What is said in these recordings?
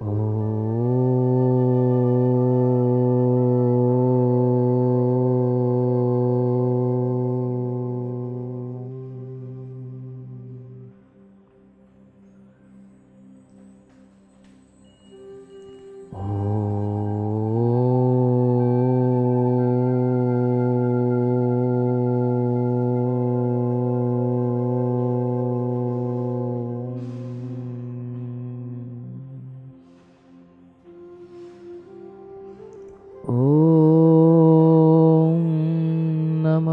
ॐ नमः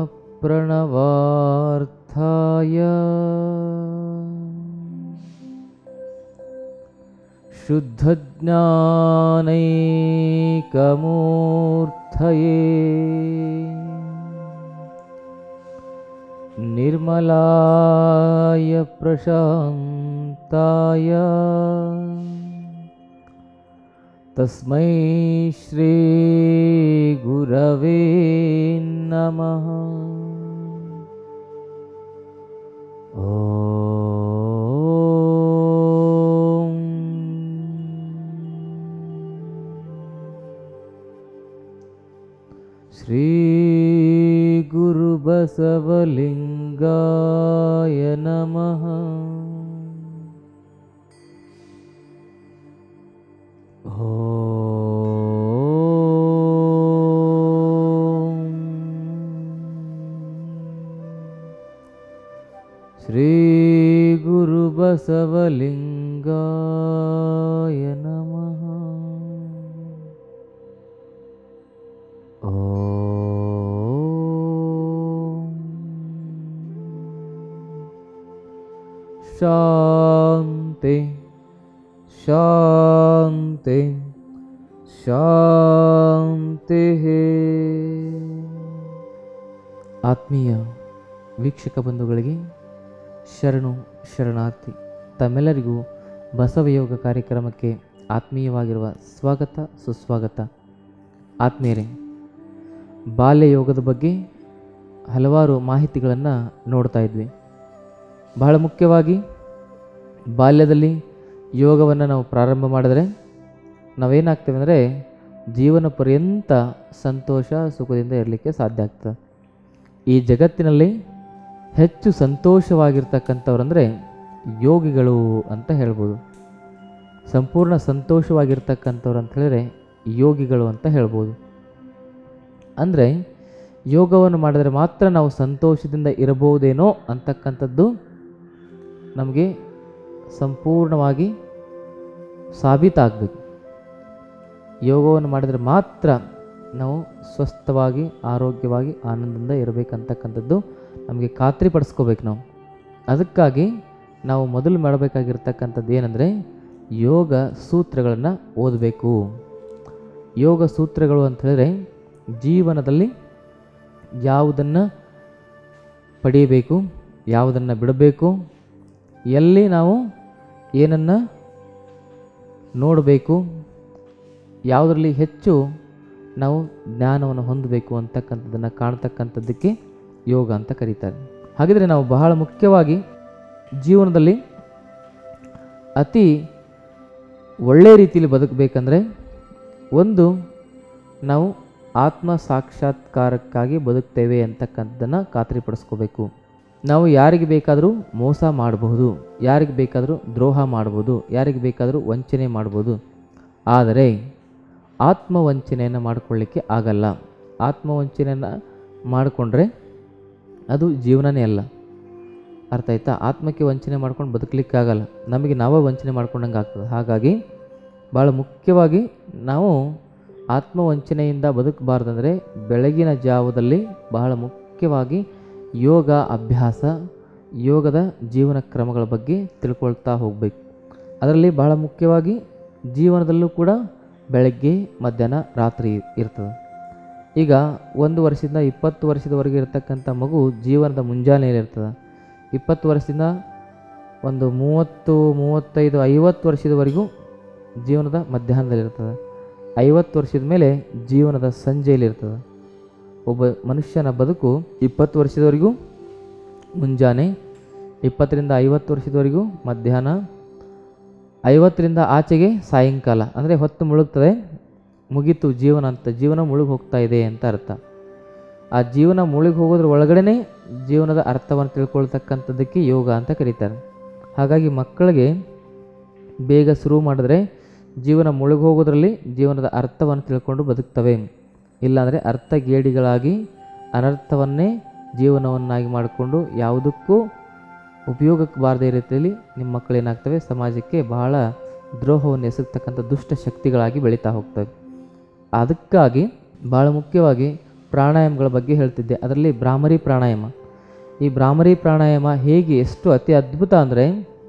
प्रणवार्थाय शुद्धज्ञानैकमूर्तये निर्मलाय प्रशान्ताय तस्मै श्रीगुरवे नमः ॐ श्रीगुरुबसवलिङ्गाय नमः श्रीगुरुबसवलिङ्गाय नमः ॐ शान्ति ಶಾಂತಿ ಶಾಂತಿ ಆತ್ಮೀಯ ವೀಕ್ಷಕ ಬಂಧುಗಳಿಗೆ ಶರಣು ಶರಣಾರ್ಥಿ ತಮ್ಮೆಲ್ಲರಿಗೂ ಬಸವಯೋಗ ಕಾರ್ಯಕ್ರಮಕ್ಕೆ ಆತ್ಮೀಯವಾಗಿರುವ ಸ್ವಾಗತ ಸುಸ್ವಾಗತ ಆತ್ಮೀಯರೇ ಬಾಲ್ಯ ಯೋಗದ ಬಗ್ಗೆ ಹಲವಾರು ಮಾಹಿತಿಗಳನ್ನು ನೋಡ್ತಾ ಇದ್ವಿ ಬಹಳ ಮುಖ್ಯವಾಗಿ ಬಾಲ್ಯದಲ್ಲಿ ಯೋಗವನ್ನು ನಾವು ಪ್ರಾರಂಭ ಮಾಡಿದರೆ ನಾವೇನಾಗ್ತೇವೆ ಅಂದರೆ ಜೀವನ ಪರ್ಯಂತ ಸಂತೋಷ ಸುಖದಿಂದ ಇರಲಿಕ್ಕೆ ಸಾಧ್ಯ ಆಗ್ತದೆ ಈ ಜಗತ್ತಿನಲ್ಲಿ ಹೆಚ್ಚು ಸಂತೋಷವಾಗಿರ್ತಕ್ಕಂಥವ್ರಂದರೆ ಯೋಗಿಗಳು ಅಂತ ಹೇಳ್ಬೋದು ಸಂಪೂರ್ಣ ಸಂತೋಷವಾಗಿರ್ತಕ್ಕಂಥವ್ರು ಅಂತ ಹೇಳಿದ್ರೆ ಯೋಗಿಗಳು ಅಂತ ಹೇಳ್ಬೋದು ಅಂದರೆ ಯೋಗವನ್ನು ಮಾಡಿದರೆ ಮಾತ್ರ ನಾವು ಸಂತೋಷದಿಂದ ಇರಬಹುದೇನೋ ಅಂತಕ್ಕಂಥದ್ದು ನಮಗೆ ಸಂಪೂರ್ಣವಾಗಿ ಸಾಬೀತಾಗಬೇಕು ಯೋಗವನ್ನು ಮಾಡಿದರೆ ಮಾತ್ರ ನಾವು ಸ್ವಸ್ಥವಾಗಿ ಆರೋಗ್ಯವಾಗಿ ಆನಂದದಿಂದ ಇರಬೇಕಂತಕ್ಕಂಥದ್ದು ನಮಗೆ ಖಾತ್ರಿ ಪಡಿಸ್ಕೋಬೇಕು ನಾವು ಅದಕ್ಕಾಗಿ ನಾವು ಮೊದಲು ಮಾಡಬೇಕಾಗಿರ್ತಕ್ಕಂಥದ್ದು ಏನಂದರೆ ಯೋಗ ಸೂತ್ರಗಳನ್ನು ಓದಬೇಕು ಯೋಗ ಸೂತ್ರಗಳು ಅಂತ ಹೇಳಿದ್ರೆ ಜೀವನದಲ್ಲಿ ಯಾವುದನ್ನು ಪಡೆಯಬೇಕು ಯಾವುದನ್ನು ಬಿಡಬೇಕು ಎಲ್ಲಿ ನಾವು ಏನನ್ನು ನೋಡಬೇಕು ಯಾವುದರಲ್ಲಿ ಹೆಚ್ಚು ನಾವು ಜ್ಞಾನವನ್ನು ಹೊಂದಬೇಕು ಅಂತಕ್ಕಂಥದ್ದನ್ನು ಕಾಣ್ತಕ್ಕಂಥದ್ದಕ್ಕೆ ಯೋಗ ಅಂತ ಕರೀತಾರೆ ಹಾಗಿದ್ರೆ ನಾವು ಬಹಳ ಮುಖ್ಯವಾಗಿ ಜೀವನದಲ್ಲಿ ಅತಿ ಒಳ್ಳೆಯ ರೀತಿಯಲ್ಲಿ ಬದುಕಬೇಕಂದ್ರೆ ಒಂದು ನಾವು ಆತ್ಮ ಸಾಕ್ಷಾತ್ಕಾರಕ್ಕಾಗಿ ಬದುಕ್ತೇವೆ ಅಂತಕ್ಕಂಥದ್ದನ್ನು ಖಾತ್ರಿಪಡಿಸ್ಕೋಬೇಕು ನಾವು ಯಾರಿಗೆ ಬೇಕಾದರೂ ಮೋಸ ಮಾಡಬಹುದು ಯಾರಿಗೆ ಬೇಕಾದರೂ ದ್ರೋಹ ಮಾಡ್ಬೋದು ಯಾರಿಗೆ ಬೇಕಾದರೂ ವಂಚನೆ ಮಾಡ್ಬೋದು ಆದರೆ ಆತ್ಮವಂಚನೆಯನ್ನು ಮಾಡಿಕೊಳ್ಳಿಕ್ಕೆ ಆಗಲ್ಲ ಆತ್ಮವಂಚನೆಯನ್ನು ಮಾಡಿಕೊಂಡ್ರೆ ಅದು ಜೀವನನೇ ಅಲ್ಲ ಅರ್ಥ ಆಯ್ತಾ ಆತ್ಮಕ್ಕೆ ವಂಚನೆ ಮಾಡ್ಕೊಂಡು ಬದುಕಲಿಕ್ಕಾಗಲ್ಲ ನಮಗೆ ನಾವೇ ವಂಚನೆ ಮಾಡ್ಕೊಂಡಂಗೆ ಆಗ್ತದೆ ಹಾಗಾಗಿ ಭಾಳ ಮುಖ್ಯವಾಗಿ ನಾವು ಆತ್ಮವಂಚನೆಯಿಂದ ಬದುಕಬಾರ್ದಂದ್ರೆ ಬೆಳಗಿನ ಜಾವದಲ್ಲಿ ಬಹಳ ಮುಖ್ಯವಾಗಿ ಯೋಗ ಅಭ್ಯಾಸ ಯೋಗದ ಜೀವನ ಕ್ರಮಗಳ ಬಗ್ಗೆ ತಿಳ್ಕೊಳ್ತಾ ಹೋಗಬೇಕು ಅದರಲ್ಲಿ ಬಹಳ ಮುಖ್ಯವಾಗಿ ಜೀವನದಲ್ಲೂ ಕೂಡ ಬೆಳಗ್ಗೆ ಮಧ್ಯಾಹ್ನ ರಾತ್ರಿ ಇರ್ತದೆ ಈಗ ಒಂದು ವರ್ಷದಿಂದ ಇಪ್ಪತ್ತು ವರ್ಷದವರೆಗೆ ಇರತಕ್ಕಂಥ ಮಗು ಜೀವನದ ಮುಂಜಾನೆಯಲ್ಲಿ ಇರ್ತದೆ ಇಪ್ಪತ್ತು ವರ್ಷದಿಂದ ಒಂದು ಮೂವತ್ತು ಮೂವತ್ತೈದು ಐವತ್ತು ವರ್ಷದವರೆಗೂ ಜೀವನದ ಮಧ್ಯಾಹ್ನದಲ್ಲಿರ್ತದೆ ಐವತ್ತು ವರ್ಷದ ಮೇಲೆ ಜೀವನದ ಸಂಜೆಯಲ್ಲಿ ಇರ್ತದೆ ಒಬ್ಬ ಮನುಷ್ಯನ ಬದುಕು ಇಪ್ಪತ್ತು ವರ್ಷದವರೆಗೂ ಮುಂಜಾನೆ ಇಪ್ಪತ್ತರಿಂದ ಐವತ್ತು ವರ್ಷದವರೆಗೂ ಮಧ್ಯಾಹ್ನ ಐವತ್ತರಿಂದ ಆಚೆಗೆ ಸಾಯಂಕಾಲ ಅಂದರೆ ಹೊತ್ತು ಮುಳುಗ್ತದೆ ಮುಗೀತು ಜೀವನ ಅಂತ ಜೀವನ ಮುಳುಗಿ ಹೋಗ್ತಾ ಇದೆ ಅಂತ ಅರ್ಥ ಆ ಜೀವನ ಮುಳುಗಿ ಹೋಗೋದ್ರ ಒಳಗಡೆ ಜೀವನದ ಅರ್ಥವನ್ನು ತಿಳ್ಕೊಳ್ತಕ್ಕಂಥದ್ದಕ್ಕೆ ಯೋಗ ಅಂತ ಕರೀತಾರೆ ಹಾಗಾಗಿ ಮಕ್ಕಳಿಗೆ ಬೇಗ ಶುರು ಮಾಡಿದ್ರೆ ಜೀವನ ಮುಳುಗಿ ಹೋಗೋದ್ರಲ್ಲಿ ಜೀವನದ ಅರ್ಥವನ್ನು ತಿಳ್ಕೊಂಡು ಬದುಕ್ತವೆ ಇಲ್ಲಾಂದರೆ ಅರ್ಥಗೇಡಿಗಳಾಗಿ ಅನರ್ಥವನ್ನೇ ಜೀವನವನ್ನಾಗಿ ಮಾಡಿಕೊಂಡು ಯಾವುದಕ್ಕೂ ಉಪಯೋಗಕ್ಕೆ ಬಾರದೇ ರೀತಿಯಲ್ಲಿ ನಿಮ್ಮ ಮಕ್ಕಳು ಏನಾಗ್ತವೆ ಸಮಾಜಕ್ಕೆ ಬಹಳ ದ್ರೋಹವನ್ನು ಎಸಗ್ತಕ್ಕಂಥ ದುಷ್ಟ ಶಕ್ತಿಗಳಾಗಿ ಬೆಳೀತಾ ಹೋಗ್ತವೆ ಅದಕ್ಕಾಗಿ ಭಾಳ ಮುಖ್ಯವಾಗಿ ಪ್ರಾಣಾಯಾಮಗಳ ಬಗ್ಗೆ ಹೇಳ್ತಿದ್ದೆ ಅದರಲ್ಲಿ ಭ್ರಾಮರಿ ಪ್ರಾಣಾಯಾಮ ಈ ಭ್ರಾಮರಿ ಪ್ರಾಣಾಯಾಮ ಹೇಗೆ ಎಷ್ಟು ಅತಿ ಅದ್ಭುತ ಅಂದರೆ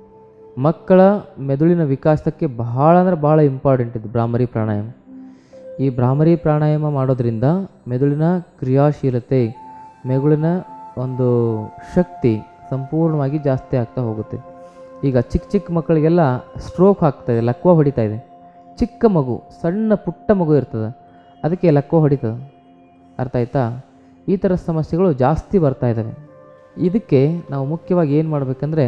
ಮಕ್ಕಳ ಮೆದುಳಿನ ವಿಕಾಸಕ್ಕೆ ಬಹಳ ಅಂದರೆ ಭಾಳ ಇಂಪಾರ್ಟೆಂಟ್ ಇದು ಭ್ರಾಮರಿ ಪ್ರಾಣಾಯಾಮ ಈ ಭ್ರಾಮರಿ ಪ್ರಾಣಾಯಾಮ ಮಾಡೋದ್ರಿಂದ ಮೆದುಳಿನ ಕ್ರಿಯಾಶೀಲತೆ ಮೆದುಳಿನ ಒಂದು ಶಕ್ತಿ ಸಂಪೂರ್ಣವಾಗಿ ಜಾಸ್ತಿ ಆಗ್ತಾ ಹೋಗುತ್ತೆ ಈಗ ಚಿಕ್ಕ ಚಿಕ್ಕ ಮಕ್ಕಳಿಗೆಲ್ಲ ಸ್ಟ್ರೋಕ್ ಆಗ್ತಾಯಿದೆ ಲಕ್ವ ಹೊಡಿತಾ ಇದೆ ಚಿಕ್ಕ ಮಗು ಸಣ್ಣ ಪುಟ್ಟ ಮಗು ಇರ್ತದೆ ಅದಕ್ಕೆ ಲಕ್ವ ಹೊಡಿತದೆ ಅರ್ಥ ಆಯ್ತಾ ಈ ಥರ ಸಮಸ್ಯೆಗಳು ಜಾಸ್ತಿ ಬರ್ತಾ ಇದ್ದಾವೆ ಇದಕ್ಕೆ ನಾವು ಮುಖ್ಯವಾಗಿ ಏನು ಮಾಡಬೇಕಂದ್ರೆ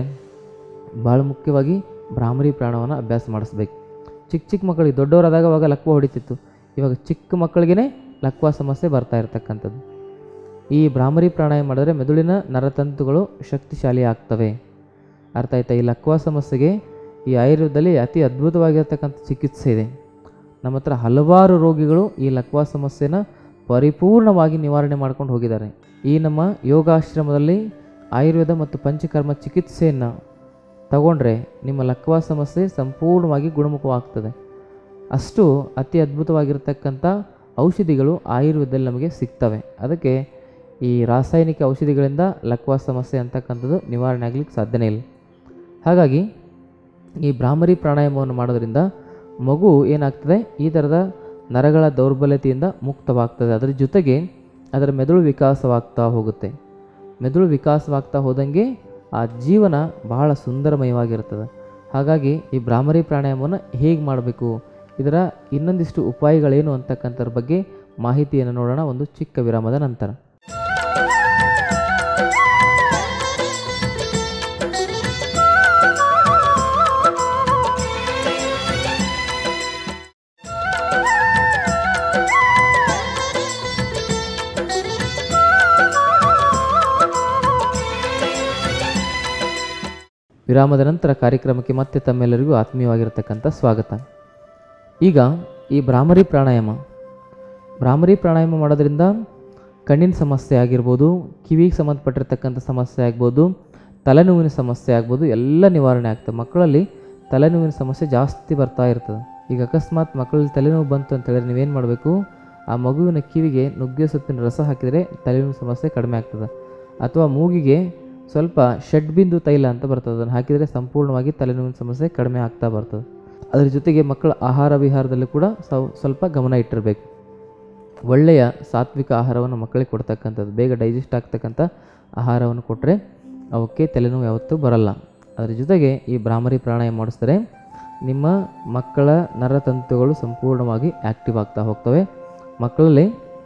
ಭಾಳ ಮುಖ್ಯವಾಗಿ ಭ್ರಾಮರಿ ಪ್ರಾಣವನ್ನು ಅಭ್ಯಾಸ ಮಾಡಿಸ್ಬೇಕು ಚಿಕ್ಕ ಚಿಕ್ಕ ಮಕ್ಕಳಿಗೆ ದೊಡ್ಡವರಾದಾಗ ಅವಾಗ ಲಕ್ವ ಹೊಡಿತಿತ್ತು ಇವಾಗ ಚಿಕ್ಕ ಮಕ್ಕಳಿಗೇ ಲಕ್ವ ಸಮಸ್ಯೆ ಬರ್ತಾ ಇರತಕ್ಕಂಥದ್ದು ಈ ಭ್ರಾಮರಿ ಪ್ರಾಣಾಯಾಮ ಮಾಡಿದ್ರೆ ಮೆದುಳಿನ ನರತಂತುಗಳು ಶಕ್ತಿಶಾಲಿ ಆಗ್ತವೆ ಅರ್ಥ ಆಯ್ತಾ ಈ ಲಕ್ವ ಸಮಸ್ಯೆಗೆ ಈ ಆಯುರ್ವೇದದಲ್ಲಿ ಅತಿ ಅದ್ಭುತವಾಗಿರ್ತಕ್ಕಂಥ ಚಿಕಿತ್ಸೆ ಇದೆ ನಮ್ಮ ಹತ್ರ ಹಲವಾರು ರೋಗಿಗಳು ಈ ಲಕ್ವ ಸಮಸ್ಯೆನ ಪರಿಪೂರ್ಣವಾಗಿ ನಿವಾರಣೆ ಮಾಡ್ಕೊಂಡು ಹೋಗಿದ್ದಾರೆ ಈ ನಮ್ಮ ಯೋಗಾಶ್ರಮದಲ್ಲಿ ಆಯುರ್ವೇದ ಮತ್ತು ಪಂಚಕರ್ಮ ಚಿಕಿತ್ಸೆಯನ್ನು ತಗೊಂಡ್ರೆ ನಿಮ್ಮ ಲಕ್ವ ಸಮಸ್ಯೆ ಸಂಪೂರ್ಣವಾಗಿ ಗುಣಮುಖವಾಗ್ತದೆ ಅಷ್ಟು ಅತಿ ಅದ್ಭುತವಾಗಿರ್ತಕ್ಕಂಥ ಔಷಧಿಗಳು ಆಯುರ್ವೇದದಲ್ಲಿ ನಮಗೆ ಸಿಗ್ತವೆ ಅದಕ್ಕೆ ಈ ರಾಸಾಯನಿಕ ಔಷಧಿಗಳಿಂದ ಲಕ್ವ ಸಮಸ್ಯೆ ಅಂತಕ್ಕಂಥದ್ದು ನಿವಾರಣೆ ಆಗಲಿಕ್ಕೆ ಸಾಧ್ಯನೇ ಇಲ್ಲ ಹಾಗಾಗಿ ಈ ಭ್ರಾಮರಿ ಪ್ರಾಣಾಯಾಮವನ್ನು ಮಾಡೋದ್ರಿಂದ ಮಗು ಏನಾಗ್ತದೆ ಈ ಥರದ ನರಗಳ ದೌರ್ಬಲ್ಯತೆಯಿಂದ ಮುಕ್ತವಾಗ್ತದೆ ಅದರ ಜೊತೆಗೆ ಅದರ ಮೆದುಳು ವಿಕಾಸವಾಗ್ತಾ ಹೋಗುತ್ತೆ ಮೆದುಳು ವಿಕಾಸವಾಗ್ತಾ ಹೋದಂಗೆ ಆ ಜೀವನ ಬಹಳ ಸುಂದರಮಯವಾಗಿರ್ತದೆ ಹಾಗಾಗಿ ಈ ಭ್ರಾಮರಿ ಪ್ರಾಣಾಯಾಮವನ್ನು ಹೇಗೆ ಮಾಡಬೇಕು ಇದರ ಇನ್ನೊಂದಿಷ್ಟು ಉಪಾಯಗಳೇನು ಅಂತಕ್ಕಂಥದ್ರ ಬಗ್ಗೆ ಮಾಹಿತಿಯನ್ನು ನೋಡೋಣ ಒಂದು ಚಿಕ್ಕ ವಿರಾಮದ ನಂತರ ವಿರಾಮದ ನಂತರ ಕಾರ್ಯಕ್ರಮಕ್ಕೆ ಮತ್ತೆ ತಮ್ಮೆಲ್ಲರಿಗೂ ಆತ್ಮೀಯವಾಗಿರತಕ್ಕಂಥ ಸ್ವಾಗತ ಈಗ ಈ ಭ್ರಾಮರಿ ಪ್ರಾಣಾಯಾಮ ಭ್ರಾಮರಿ ಪ್ರಾಣಾಯಾಮ ಮಾಡೋದ್ರಿಂದ ಕಣ್ಣಿನ ಸಮಸ್ಯೆ ಆಗಿರ್ಬೋದು ಕಿವಿಗೆ ಸಂಬಂಧಪಟ್ಟಿರ್ತಕ್ಕಂಥ ಸಮಸ್ಯೆ ಆಗ್ಬೋದು ತಲೆನೋವಿನ ಸಮಸ್ಯೆ ಆಗ್ಬೋದು ಎಲ್ಲ ನಿವಾರಣೆ ಆಗ್ತದೆ ಮಕ್ಕಳಲ್ಲಿ ತಲೆನೋವಿನ ಸಮಸ್ಯೆ ಜಾಸ್ತಿ ಬರ್ತಾ ಇರ್ತದೆ ಈಗ ಅಕಸ್ಮಾತ್ ಮಕ್ಕಳಲ್ಲಿ ತಲೆನೋವು ಬಂತು ಅಂತ ಹೇಳಿದ್ರೆ ನೀವೇನು ಮಾಡಬೇಕು ಆ ಮಗುವಿನ ಕಿವಿಗೆ ನುಗ್ಗೆ ಸೊಪ್ಪಿನ ರಸ ಹಾಕಿದರೆ ತಲೆನೋವಿನ ಸಮಸ್ಯೆ ಕಡಿಮೆ ಆಗ್ತದೆ ಅಥವಾ ಮೂಗಿಗೆ ಸ್ವಲ್ಪ ಷಡ್ಬಿಂದು ತೈಲ ಅಂತ ಬರ್ತದೆ ಅದನ್ನು ಹಾಕಿದರೆ ಸಂಪೂರ್ಣವಾಗಿ ತಲೆನೋವಿನ ಸಮಸ್ಯೆ ಕಡಿಮೆ ಆಗ್ತಾ ಬರ್ತದೆ ಅದರ ಜೊತೆಗೆ ಮಕ್ಕಳ ಆಹಾರ ವಿಹಾರದಲ್ಲಿ ಕೂಡ ಸ್ವ- ಸ್ವಲ್ಪ ಗಮನ ಇಟ್ಟಿರಬೇಕು ಒಳ್ಳೆಯ ಸಾತ್ವಿಕ ಆಹಾರವನ್ನು ಮಕ್ಕಳಿಗೆ ಕೊಡ್ತಕ್ಕಂಥದ್ದು ಬೇಗ ಡೈಜೆಸ್ಟ್ ಆಗ್ತಕ್ಕಂಥ ಆಹಾರವನ್ನು ಕೊಟ್ಟರೆ ಅವಕ್ಕೆ ತಲೆನೋವು ಯಾವತ್ತೂ ಬರಲ್ಲ ಅದರ ಜೊತೆಗೆ ಈ ಭ್ರಾಮರಿ ಪ್ರಾಣಾಯಾಮ ಮಾಡಿಸಿದ್ರೆ ನಿಮ್ಮ ಮಕ್ಕಳ ನರತಂತುಗಳು ಸಂಪೂರ್ಣವಾಗಿ ಆ್ಯಕ್ಟಿವ್ ಆಗ್ತಾ ಹೋಗ್ತವೆ ಮಕ್ಕಳಲ್ಲಿ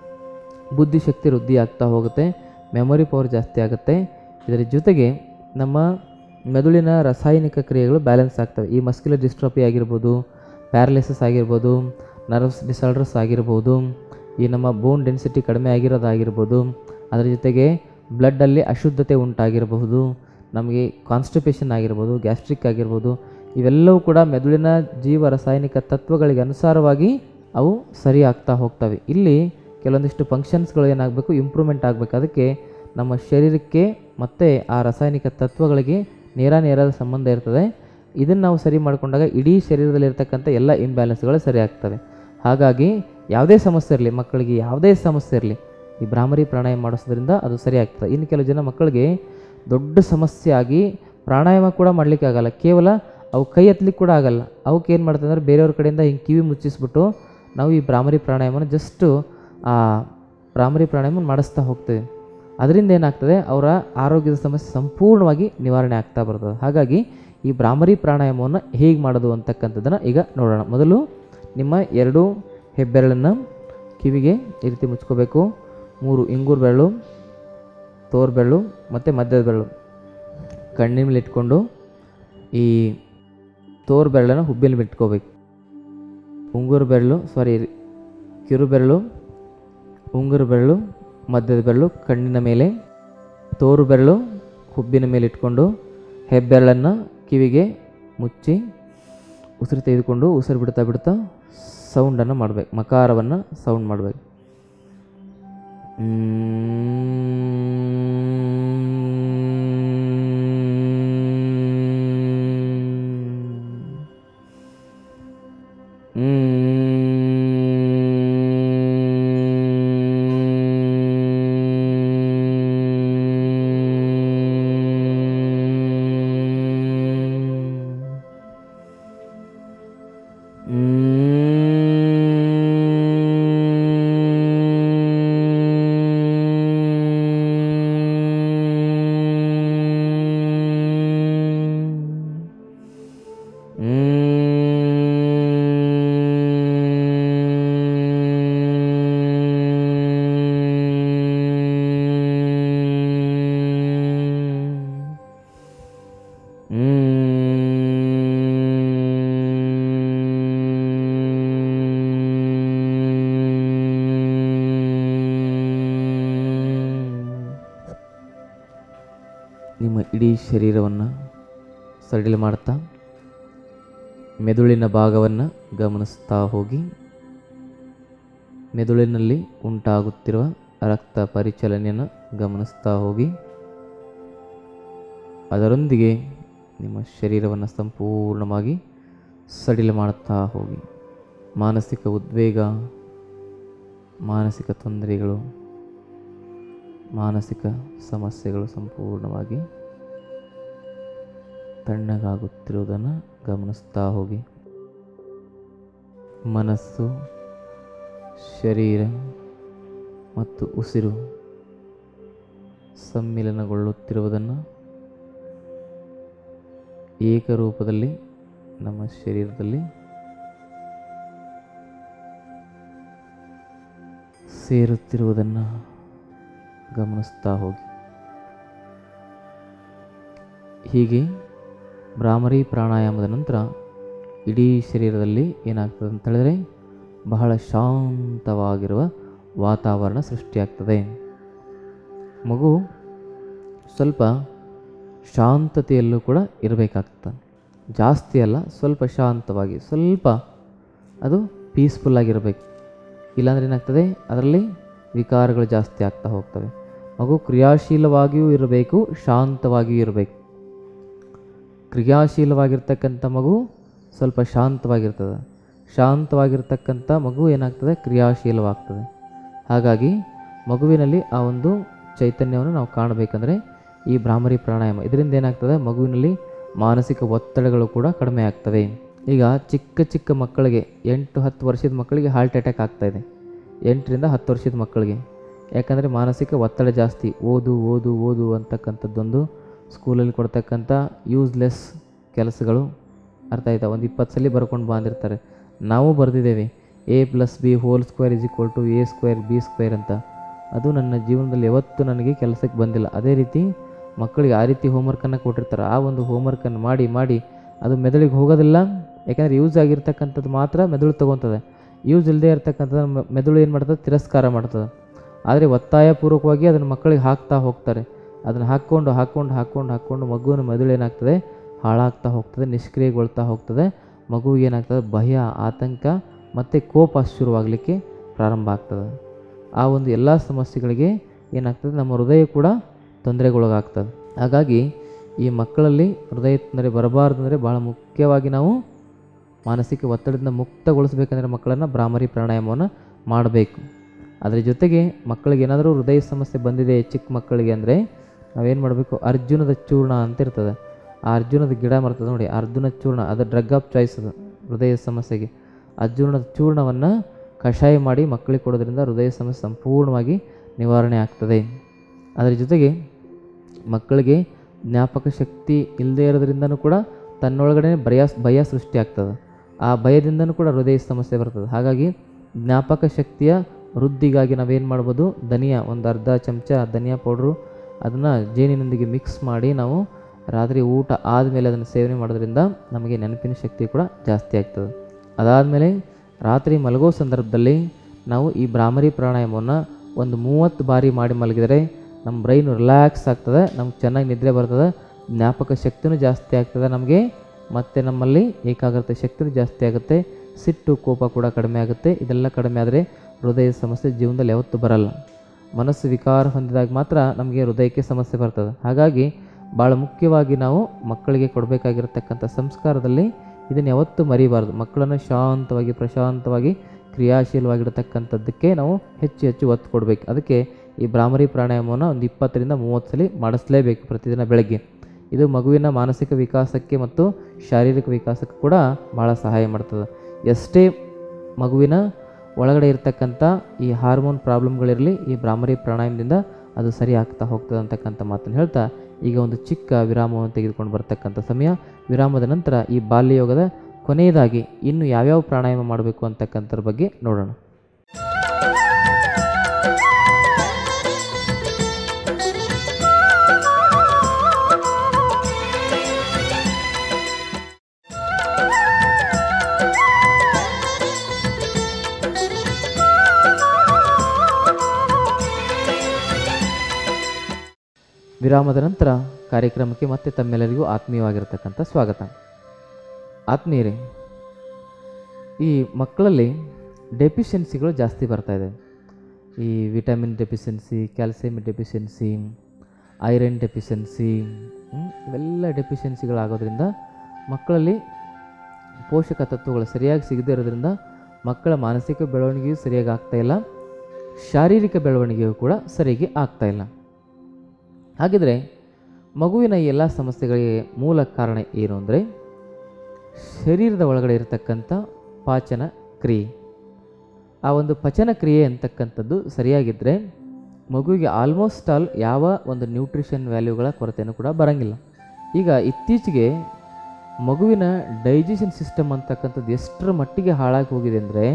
ಬುದ್ಧಿಶಕ್ತಿ ವೃದ್ಧಿ ಆಗ್ತಾ ಹೋಗುತ್ತೆ ಮೆಮೊರಿ ಪವರ್ ಜಾಸ್ತಿ ಆಗುತ್ತೆ ಇದರ ಜೊತೆಗೆ ನಮ್ಮ ಮೆದುಳಿನ ರಾಸಾಯನಿಕ ಕ್ರಿಯೆಗಳು ಬ್ಯಾಲೆನ್ಸ್ ಆಗ್ತವೆ ಈ ಮಸ್ಕ್ಯುಲರ್ ಡಿಸ್ಟ್ರೋಪಿ ಆಗಿರ್ಬೋದು ಪ್ಯಾರಲಿಸಿಸ್ ಆಗಿರ್ಬೋದು ನರ್ವ್ಸ್ ಡಿಸಾರ್ಡರ್ಸ್ ಆಗಿರ್ಬೋದು ಈ ನಮ್ಮ ಬೋನ್ ಡೆನ್ಸಿಟಿ ಕಡಿಮೆ ಆಗಿರೋದಾಗಿರ್ಬೋದು ಅದರ ಜೊತೆಗೆ ಬ್ಲಡ್ಡಲ್ಲಿ ಅಶುದ್ಧತೆ ಉಂಟಾಗಿರಬಹುದು ನಮಗೆ ಕಾನ್ಸ್ಟಿಪೇಷನ್ ಆಗಿರ್ಬೋದು ಗ್ಯಾಸ್ಟ್ರಿಕ್ ಆಗಿರ್ಬೋದು ಇವೆಲ್ಲವೂ ಕೂಡ ಮೆದುಳಿನ ಜೀವ ರಾಸಾಯನಿಕ ತತ್ವಗಳಿಗೆ ಅನುಸಾರವಾಗಿ ಅವು ಸರಿ ಆಗ್ತಾ ಹೋಗ್ತವೆ ಇಲ್ಲಿ ಕೆಲವೊಂದಿಷ್ಟು ಫಂಕ್ಷನ್ಸ್ಗಳು ಏನಾಗಬೇಕು ಇಂಪ್ರೂವ್ಮೆಂಟ್ ಆಗಬೇಕು ಅದಕ್ಕೆ ನಮ್ಮ ಶರೀರಕ್ಕೆ ಮತ್ತು ಆ ರಾಸಾಯನಿಕ ತತ್ವಗಳಿಗೆ ನೇರ ನೇರದ ಸಂಬಂಧ ಇರ್ತದೆ ಇದನ್ನು ನಾವು ಸರಿ ಮಾಡಿಕೊಂಡಾಗ ಇಡೀ ಶರೀರದಲ್ಲಿರ್ತಕ್ಕಂಥ ಎಲ್ಲ ಇಂಬ್ಯಾಲೆನ್ಸ್ಗಳು ಸರಿ ಆಗ್ತವೆ ಹಾಗಾಗಿ ಯಾವುದೇ ಸಮಸ್ಯೆ ಇರಲಿ ಮಕ್ಕಳಿಗೆ ಯಾವುದೇ ಸಮಸ್ಯೆ ಇರಲಿ ಈ ಭ್ರಾಮರಿ ಪ್ರಾಣಾಯಾಮ ಮಾಡಿಸೋದ್ರಿಂದ ಅದು ಸರಿ ಆಗ್ತದೆ ಇನ್ನು ಕೆಲವು ಜನ ಮಕ್ಕಳಿಗೆ ದೊಡ್ಡ ಸಮಸ್ಯೆ ಆಗಿ ಪ್ರಾಣಾಯಾಮ ಕೂಡ ಮಾಡಲಿಕ್ಕೆ ಆಗಲ್ಲ ಕೇವಲ ಅವು ಕೈ ಎತ್ತಲಿಕ್ಕೆ ಕೂಡ ಆಗಲ್ಲ ಅವಕ್ಕೆ ಏನು ಮಾಡ್ತದೆ ಅಂದರೆ ಬೇರೆಯವ್ರ ಕಡೆಯಿಂದ ಹಿಂಗೆ ಕಿವಿ ಮುಚ್ಚಿಸ್ಬಿಟ್ಟು ನಾವು ಈ ಭ್ರಾಮರಿ ಪ್ರಾಣಾಯಾಮನ ಜಸ್ಟು ಆ ಭ್ರಾಮರಿ ಪ್ರಾಣಾಯಾಮ ಮಾಡಿಸ್ತಾ ಹೋಗ್ತೇವೆ ಅದರಿಂದ ಏನಾಗ್ತದೆ ಅವರ ಆರೋಗ್ಯದ ಸಮಸ್ಯೆ ಸಂಪೂರ್ಣವಾಗಿ ನಿವಾರಣೆ ಆಗ್ತಾ ಬರ್ತದೆ ಹಾಗಾಗಿ ಈ ಭ್ರಾಮರಿ ಪ್ರಾಣಾಯಾಮವನ್ನು ಹೇಗೆ ಮಾಡೋದು ಅಂತಕ್ಕಂಥದ್ದನ್ನು ಈಗ ನೋಡೋಣ ಮೊದಲು ನಿಮ್ಮ ಎರಡು ಹೆಬ್ಬೆರಳನ್ನು ಕಿವಿಗೆ ಈ ರೀತಿ ಮುಚ್ಕೋಬೇಕು ಮೂರು ಇಂಗೂರು ಬೆರಳು ತೋರ್ ಬೆರಳು ಮತ್ತು ಮಧ್ಯದ ಬೆರಳು ಕಣ್ಣಿನ ಮೇಲೆ ಇಟ್ಕೊಂಡು ಈ ತೋರು ಬೆರಳನ್ನು ಹುಬ್ಬಿನ ಬಿಟ್ಕೋಬೇಕು ಉಂಗುರು ಬೆರಳು ಸಾರಿ ಕಿರು ಬೆರಳು ಉಂಗುರು ಬೆರಳು ಮಧ್ಯದ ಬೆರಳು ಕಣ್ಣಿನ ಮೇಲೆ ತೋರು ಬೆರಳು ಹುಬ್ಬಿನ ಮೇಲೆ ಇಟ್ಕೊಂಡು ಹೆಬ್ಬೆರಳನ್ನು ಕಿವಿಗೆ ಮುಚ್ಚಿ ಉಸಿರು ತೆಗೆದುಕೊಂಡು ಉಸಿರು ಬಿಡ್ತಾ ಬಿಡ್ತಾ ಸೌಂಡನ್ನು ಮಾಡಬೇಕು ಮಕಾರವನ್ನು ಸೌಂಡ್ ಮಾಡಬೇಕು ನಿಮ್ಮ ಇಡೀ ಶರೀರವನ್ನು ಸಡಿಲ ಮಾಡ್ತಾ ಮೆದುಳಿನ ಭಾಗವನ್ನು ಗಮನಿಸ್ತಾ ಹೋಗಿ ಮೆದುಳಿನಲ್ಲಿ ಉಂಟಾಗುತ್ತಿರುವ ರಕ್ತ ಪರಿಚಲನೆಯನ್ನು ಗಮನಿಸ್ತಾ ಹೋಗಿ ಅದರೊಂದಿಗೆ ನಿಮ್ಮ ಶರೀರವನ್ನು ಸಂಪೂರ್ಣವಾಗಿ ಸಡಿಲ ಮಾಡುತ್ತಾ ಹೋಗಿ ಮಾನಸಿಕ ಉದ್ವೇಗ ಮಾನಸಿಕ ತೊಂದರೆಗಳು ಮಾನಸಿಕ ಸಮಸ್ಯೆಗಳು ಸಂಪೂರ್ಣವಾಗಿ ತಣ್ಣಗಾಗುತ್ತಿರುವುದನ್ನು ಗಮನಿಸ್ತಾ ಹೋಗಿ ಮನಸ್ಸು ಶರೀರ ಮತ್ತು ಉಸಿರು ಸಮ್ಮಿಲನಗೊಳ್ಳುತ್ತಿರುವುದನ್ನು ಏಕರೂಪದಲ್ಲಿ ನಮ್ಮ ಶರೀರದಲ್ಲಿ ಸೇರುತ್ತಿರುವುದನ್ನು ಗಮನಿಸ್ತಾ ಹೋಗಿ ಹೀಗೆ ಭ್ರಾಮರಿ ಪ್ರಾಣಾಯಾಮದ ನಂತರ ಇಡೀ ಶರೀರದಲ್ಲಿ ಏನಾಗ್ತದೆ ಅಂತ ಹೇಳಿದ್ರೆ ಬಹಳ ಶಾಂತವಾಗಿರುವ ವಾತಾವರಣ ಸೃಷ್ಟಿಯಾಗ್ತದೆ ಮಗು ಸ್ವಲ್ಪ ಶಾಂತತೆಯಲ್ಲೂ ಕೂಡ ಇರಬೇಕಾಗ್ತದೆ ಜಾಸ್ತಿ ಅಲ್ಲ ಸ್ವಲ್ಪ ಶಾಂತವಾಗಿ ಸ್ವಲ್ಪ ಅದು ಪೀಸ್ಫುಲ್ಲಾಗಿರಬೇಕು ಇಲ್ಲಾಂದ್ರೆ ಏನಾಗ್ತದೆ ಅದರಲ್ಲಿ ವಿಕಾರಗಳು ಜಾಸ್ತಿ ಆಗ್ತಾ ಹೋಗ್ತವೆ ಮಗು ಕ್ರಿಯಾಶೀಲವಾಗಿಯೂ ಇರಬೇಕು ಶಾಂತವಾಗಿಯೂ ಇರಬೇಕು ಕ್ರಿಯಾಶೀಲವಾಗಿರ್ತಕ್ಕಂಥ ಮಗು ಸ್ವಲ್ಪ ಶಾಂತವಾಗಿರ್ತದೆ ಶಾಂತವಾಗಿರ್ತಕ್ಕಂಥ ಮಗು ಏನಾಗ್ತದೆ ಕ್ರಿಯಾಶೀಲವಾಗ್ತದೆ ಹಾಗಾಗಿ ಮಗುವಿನಲ್ಲಿ ಆ ಒಂದು ಚೈತನ್ಯವನ್ನು ನಾವು ಕಾಣಬೇಕಂದ್ರೆ ಈ ಭ್ರಾಮರಿ ಪ್ರಾಣಾಯಾಮ ಇದರಿಂದ ಏನಾಗ್ತದೆ ಮಗುವಿನಲ್ಲಿ ಮಾನಸಿಕ ಒತ್ತಡಗಳು ಕೂಡ ಕಡಿಮೆ ಆಗ್ತವೆ ಈಗ ಚಿಕ್ಕ ಚಿಕ್ಕ ಮಕ್ಕಳಿಗೆ ಎಂಟು ಹತ್ತು ವರ್ಷದ ಮಕ್ಕಳಿಗೆ ಹಾರ್ಟ್ ಅಟ್ಯಾಕ್ ಆಗ್ತಾ ಇದೆ ಎಂಟರಿಂದ ಹತ್ತು ವರ್ಷದ ಮಕ್ಕಳಿಗೆ ಯಾಕಂದರೆ ಮಾನಸಿಕ ಒತ್ತಡ ಜಾಸ್ತಿ ಓದು ಓದು ಓದು ಅಂತಕ್ಕಂಥದ್ದೊಂದು ಸ್ಕೂಲಲ್ಲಿ ಕೊಡ್ತಕ್ಕಂಥ ಯೂಸ್ಲೆಸ್ ಕೆಲಸಗಳು ಅರ್ಥ ಆಯ್ತಾ ಒಂದು ಇಪ್ಪತ್ತು ಸಲ ಬರ್ಕೊಂಡು ಬಂದಿರ್ತಾರೆ ನಾವು ಬರೆದಿದ್ದೇವೆ A plus B whole square is equal to A square B square ಅಂತ ಅದು ನನ್ನ ಜೀವನದಲ್ಲಿ ಯಾವತ್ತೂ ನನಗೆ ಕೆಲಸಕ್ಕೆ ಬಂದಿಲ್ಲ ಅದೇ ರೀತಿ ಮಕ್ಕಳಿಗೆ ಆ ರೀತಿ ಹೋಮ್ವರ್ಕನ್ನು ಕೊಟ್ಟಿರ್ತಾರೆ ಆ ಒಂದು ಹೋಮ್ವರ್ಕನ್ನು ಮಾಡಿ ಮಾಡಿ ಅದು ಮೆದುಳಿಗೆ ಹೋಗೋದಿಲ್ಲ ಯಾಕಂದರೆ ಯೂಸ್ ಆಗಿರ್ತಕ್ಕಂಥದ್ದು ಮಾತ್ರ ಮೆದುಳು ತೊಗೊತದೆ ಯೂಸ್ ಇಲ್ಲದೆ ಇರ್ತಕ್ಕಂಥದ್ದು ಮ- ಮೆದುಳು ಏನು ಮಾಡ್ತದೆ ತಿರಸ್ಕಾರ ಮಾಡ್ತದೆ ಆದರೆ ಒತ್ತಾಯಪೂರ್ವಕವಾಗಿ ಅದನ್ನು ಮಕ್ಕಳಿಗೆ ಹಾಕ್ತಾ ಹೋಗ್ತಾರೆ ಅದನ್ನು ಹಾಕ್ಕೊಂಡು ಹಾಕ್ಕೊಂಡು ಹಾಕ್ಕೊಂಡು ಹಾಕ್ಕೊಂಡು ಮಗುವಿನ ಮೆದುಳು ಏನಾಗ್ತದೆ ಹಾಳಾಗ್ತಾ ಹೋಗ್ತದೆ ನಿಷ್ಕ್ರಿಯಗೊಳ್ತಾ ಹೋಗ್ತದೆ ಮಗುವಿಗೆ ಏನಾಗ್ತದೆ ಭಯ ಆತಂಕ ಮತ್ತು ಕೋಪ ಶುರುವಾಗಲಿಕ್ಕೆ ಪ್ರಾರಂಭ ಆಗ್ತದೆ ಆ ಒಂದು ಎಲ್ಲ ಸಮಸ್ಯೆಗಳಿಗೆ ಏನಾಗ್ತದೆ ನಮ್ಮ ಹೃದಯ ಕೂಡ ತೊಂದರೆಗೊಳಗಾಗ್ತದೆ ಹಾಗಾಗಿ ಈ ಮಕ್ಕಳಲ್ಲಿ ಹೃದಯ ತೊಂದರೆ ಬರಬಾರ್ದು ಅಂದರೆ ಭಾಳ ಮುಖ್ಯವಾಗಿ ನಾವು ಮಾನಸಿಕ ಒತ್ತಡದಿಂದ ಮುಕ್ತಗೊಳಿಸಬೇಕಂದ್ರೆ ಮಕ್ಕಳನ್ನು ಭ್ರಾಮರಿ ಪ್ರಾಣಾಯಾಮವನ್ನು ಮಾಡಬೇಕು ಅದರ ಜೊತೆಗೆ ಮಕ್ಕಳಿಗೆ ಏನಾದರೂ ಹೃದಯ ಸಮಸ್ಯೆ ಬಂದಿದೆ ಚಿಕ್ಕ ಮಕ್ಕಳಿಗೆ ಅಂದರೆ ನಾವೇನು ಮಾಡಬೇಕು ಅರ್ಜುನದ ಚೂರ್ಣ ಅಂತ ಇರ್ತದೆ ಆ ಅರ್ಜುನದ ಗಿಡ ಬರ್ತದೆ ನೋಡಿ ಅರ್ಜುನ ಚೂರ್ಣ ಅದು ಡ್ರಗ್ ಆಫ್ ಚಾಯ್ಸ್ ಅದು ಹೃದಯ ಸಮಸ್ಯೆಗೆ ಅರ್ಜುನದ ಚೂರ್ಣವನ್ನು ಕಷಾಯ ಮಾಡಿ ಮಕ್ಕಳಿಗೆ ಕೊಡೋದ್ರಿಂದ ಹೃದಯ ಸಮಸ್ಯೆ ಸಂಪೂರ್ಣವಾಗಿ ನಿವಾರಣೆ ಆಗ್ತದೆ ಅದರ ಜೊತೆಗೆ ಮಕ್ಕಳಿಗೆ ಜ್ಞಾಪಕ ಶಕ್ತಿ ಇಲ್ಲದೇ ಇರೋದ್ರಿಂದನೂ ಕೂಡ ತನ್ನೊಳಗಡೆ ಭಯ ಭಯ ಸೃಷ್ಟಿಯಾಗ್ತದೆ ಆ ಭಯದಿಂದನೂ ಕೂಡ ಹೃದಯ ಸಮಸ್ಯೆ ಬರ್ತದೆ ಹಾಗಾಗಿ ಜ್ಞಾಪಕ ಶಕ್ತಿಯ ವೃದ್ಧಿಗಾಗಿ ನಾವೇನು ಮಾಡ್ಬೋದು ಧನಿಯಾ ಒಂದು ಅರ್ಧ ಚಮಚ ಧನಿಯಾ ಪೌಡ್ರು ಅದನ್ನು ಜೇನಿನೊಂದಿಗೆ ಮಿಕ್ಸ್ ಮಾಡಿ ನಾವು ರಾತ್ರಿ ಊಟ ಆದಮೇಲೆ ಅದನ್ನು ಸೇವನೆ ಮಾಡೋದ್ರಿಂದ ನಮಗೆ ನೆನಪಿನ ಶಕ್ತಿ ಕೂಡ ಜಾಸ್ತಿ ಆಗ್ತದೆ ಅದಾದಮೇಲೆ ರಾತ್ರಿ ಮಲಗೋ ಸಂದರ್ಭದಲ್ಲಿ ನಾವು ಈ ಭ್ರಾಮರಿ ಪ್ರಾಣಾಯಾಮವನ್ನು ಒಂದು ಮೂವತ್ತು ಬಾರಿ ಮಾಡಿ ಮಲಗಿದರೆ ನಮ್ಮ ಬ್ರೈನ್ ರಿಲ್ಯಾಕ್ಸ್ ಆಗ್ತದೆ ನಮ್ಗೆ ಚೆನ್ನಾಗಿ ನಿದ್ರೆ ಬರ್ತದೆ ಜ್ಞಾಪಕ ಶಕ್ತಿನೂ ಜಾಸ್ತಿ ಆಗ್ತದೆ ನಮಗೆ ಮತ್ತು ನಮ್ಮಲ್ಲಿ ಏಕಾಗ್ರತೆ ಶಕ್ತಿನೂ ಜಾಸ್ತಿ ಆಗುತ್ತೆ ಸಿಟ್ಟು ಕೋಪ ಕೂಡ ಕಡಿಮೆ ಆಗುತ್ತೆ ಇದೆಲ್ಲ ಕಡಿಮೆ ಆದರೆ ಹೃದಯದ ಸಮಸ್ಯೆ ಜೀವನದಲ್ಲಿ ಯಾವತ್ತೂ ಬರಲ್ಲ ಮನಸ್ಸು ವಿಕಾರ ಹೊಂದಿದಾಗ ಮಾತ್ರ ನಮಗೆ ಹೃದಯಕ್ಕೆ ಸಮಸ್ಯೆ ಬರ್ತದೆ ಹಾಗಾಗಿ ಭಾಳ ಮುಖ್ಯವಾಗಿ ನಾವು ಮಕ್ಕಳಿಗೆ ಕೊಡಬೇಕಾಗಿರತಕ್ಕಂಥ ಸಂಸ್ಕಾರದಲ್ಲಿ ಇದನ್ನು ಯಾವತ್ತೂ ಮರಿಬಾರ್ದು ಮಕ್ಕಳನ್ನು ಶಾಂತವಾಗಿ ಪ್ರಶಾಂತವಾಗಿ ಕ್ರಿಯಾಶೀಲವಾಗಿರತಕ್ಕಂಥದ್ದಕ್ಕೆ ನಾವು ಹೆಚ್ಚು ಹೆಚ್ಚು ಒತ್ತು ಕೊಡಬೇಕು ಅದಕ್ಕೆ ಈ ಭ್ರಾಮರಿ ಪ್ರಾಣಾಯಾಮವನ್ನು ಒಂದು ಇಪ್ಪತ್ತರಿಂದ ಮೂವತ್ತು ಸಲ ಮಾಡಿಸ್ಲೇಬೇಕು ಪ್ರತಿದಿನ ಬೆಳಗ್ಗೆ ಇದು ಮಗುವಿನ ಮಾನಸಿಕ ವಿಕಾಸಕ್ಕೆ ಮತ್ತು ಶಾರೀರಿಕ ವಿಕಾಸಕ್ಕೆ ಕೂಡ ಭಾಳ ಸಹಾಯ ಮಾಡ್ತದೆ ಎಷ್ಟೇ ಮಗುವಿನ ಒಳಗಡೆ ಇರತಕ್ಕಂಥ ಈ ಹಾರ್ಮೋನ್ ಪ್ರಾಬ್ಲಮ್ಗಳಿರಲಿ ಈ ಭ್ರಾಮರಿ ಪ್ರಾಣಾಯಾಮದಿಂದ ಅದು ಸರಿ ಆಗ್ತಾ ಹೋಗ್ತದೆ ಅಂತಕ್ಕಂಥ ಮಾತನ್ನು ಹೇಳ್ತಾ ಈಗ ಒಂದು ಚಿಕ್ಕ ವಿರಾಮವನ್ನು ತೆಗೆದುಕೊಂಡು ಬರ್ತಕ್ಕಂಥ ಸಮಯ ವಿರಾಮದ ನಂತರ ಈ ಬಾಲ್ಯ ಯೋಗದ ಕೊನೆಯದಾಗಿ ಇನ್ನು ಯಾವ್ಯಾವ ಪ್ರಾಣಾಯಾಮ ಮಾಡಬೇಕು ಅಂತಕ್ಕಂಥದ್ರ ಬಗ್ಗೆ ನೋಡೋಣ ವಿರಾಮದ ನಂತರ ಕಾರ್ಯಕ್ರಮಕ್ಕೆ ಮತ್ತೆ ತಮ್ಮೆಲ್ಲರಿಗೂ ಆತ್ಮೀಯವಾಗಿರ್ತಕ್ಕಂಥ ಸ್ವಾಗತ ಆತ್ಮೀಯರೇ ಈ ಮಕ್ಕಳಲ್ಲಿ ಡೆಫಿಷಿಯನ್ಸಿಗಳು ಜಾಸ್ತಿ ಬರ್ತಾ ಇದೆ ಈ vitamin deficiency calcium deficiency iron deficiency ಇವೆಲ್ಲ ಡೆಫಿಷಿಯನ್ಸಿಗಳಾಗೋದ್ರಿಂದ ಮಕ್ಕಳಲ್ಲಿ ಪೋಷಕ ತತ್ವಗಳು ಸರಿಯಾಗಿ ಸಿಗದೇ ಇರೋದ್ರಿಂದ ಮಕ್ಕಳ ಮಾನಸಿಕ ಬೆಳವಣಿಗೆಯೂ ಸರಿಯಾಗಿ ಆಗ್ತಾ ಇಲ್ಲ ಶಾರೀರಿಕ ಬೆಳವಣಿಗೆಯೂ ಕೂಡ ಸರಿಯಾಗಿ ಆಗ್ತಾ ಇಲ್ಲ ಹಾಗಿದ್ರೆ ಮಗುವಿನ ಈ ಎಲ್ಲ ಸಮಸ್ಯೆಗಳಿಗೆ ಮೂಲ ಕಾರಣ ಏನು ಅಂದರೆ ಶರೀರದ ಒಳಗಡೆ ಇರತಕ್ಕಂಥ ಪಾಚನ ಕ್ರಿಯೆ ಆ ಒಂದು ಪಚನ ಕ್ರಿಯೆ ಅಂತಕ್ಕಂಥದ್ದು ಸರಿಯಾಗಿದ್ದರೆ ಮಗುವಿಗೆ ಆಲ್ಮೋಸ್ಟ್ ಆಲ್ ಯಾವ ಒಂದು ನ್ಯೂಟ್ರಿಷನ್ ವ್ಯಾಲ್ಯೂಗಳ ಕೊರತೆಯೂ ಕೂಡ ಬರೋಂಗಿಲ್ಲ ಈಗ ಇತ್ತೀಚೆಗೆ ಮಗುವಿನ ಡೈಜೆಷನ್ ಸಿಸ್ಟಮ್ ಅಂತಕ್ಕಂಥದ್ದು ಎಷ್ಟರ ಮಟ್ಟಿಗೆ ಹಾಳಾಗಿ ಹೋಗಿದೆ ಅಂದರೆ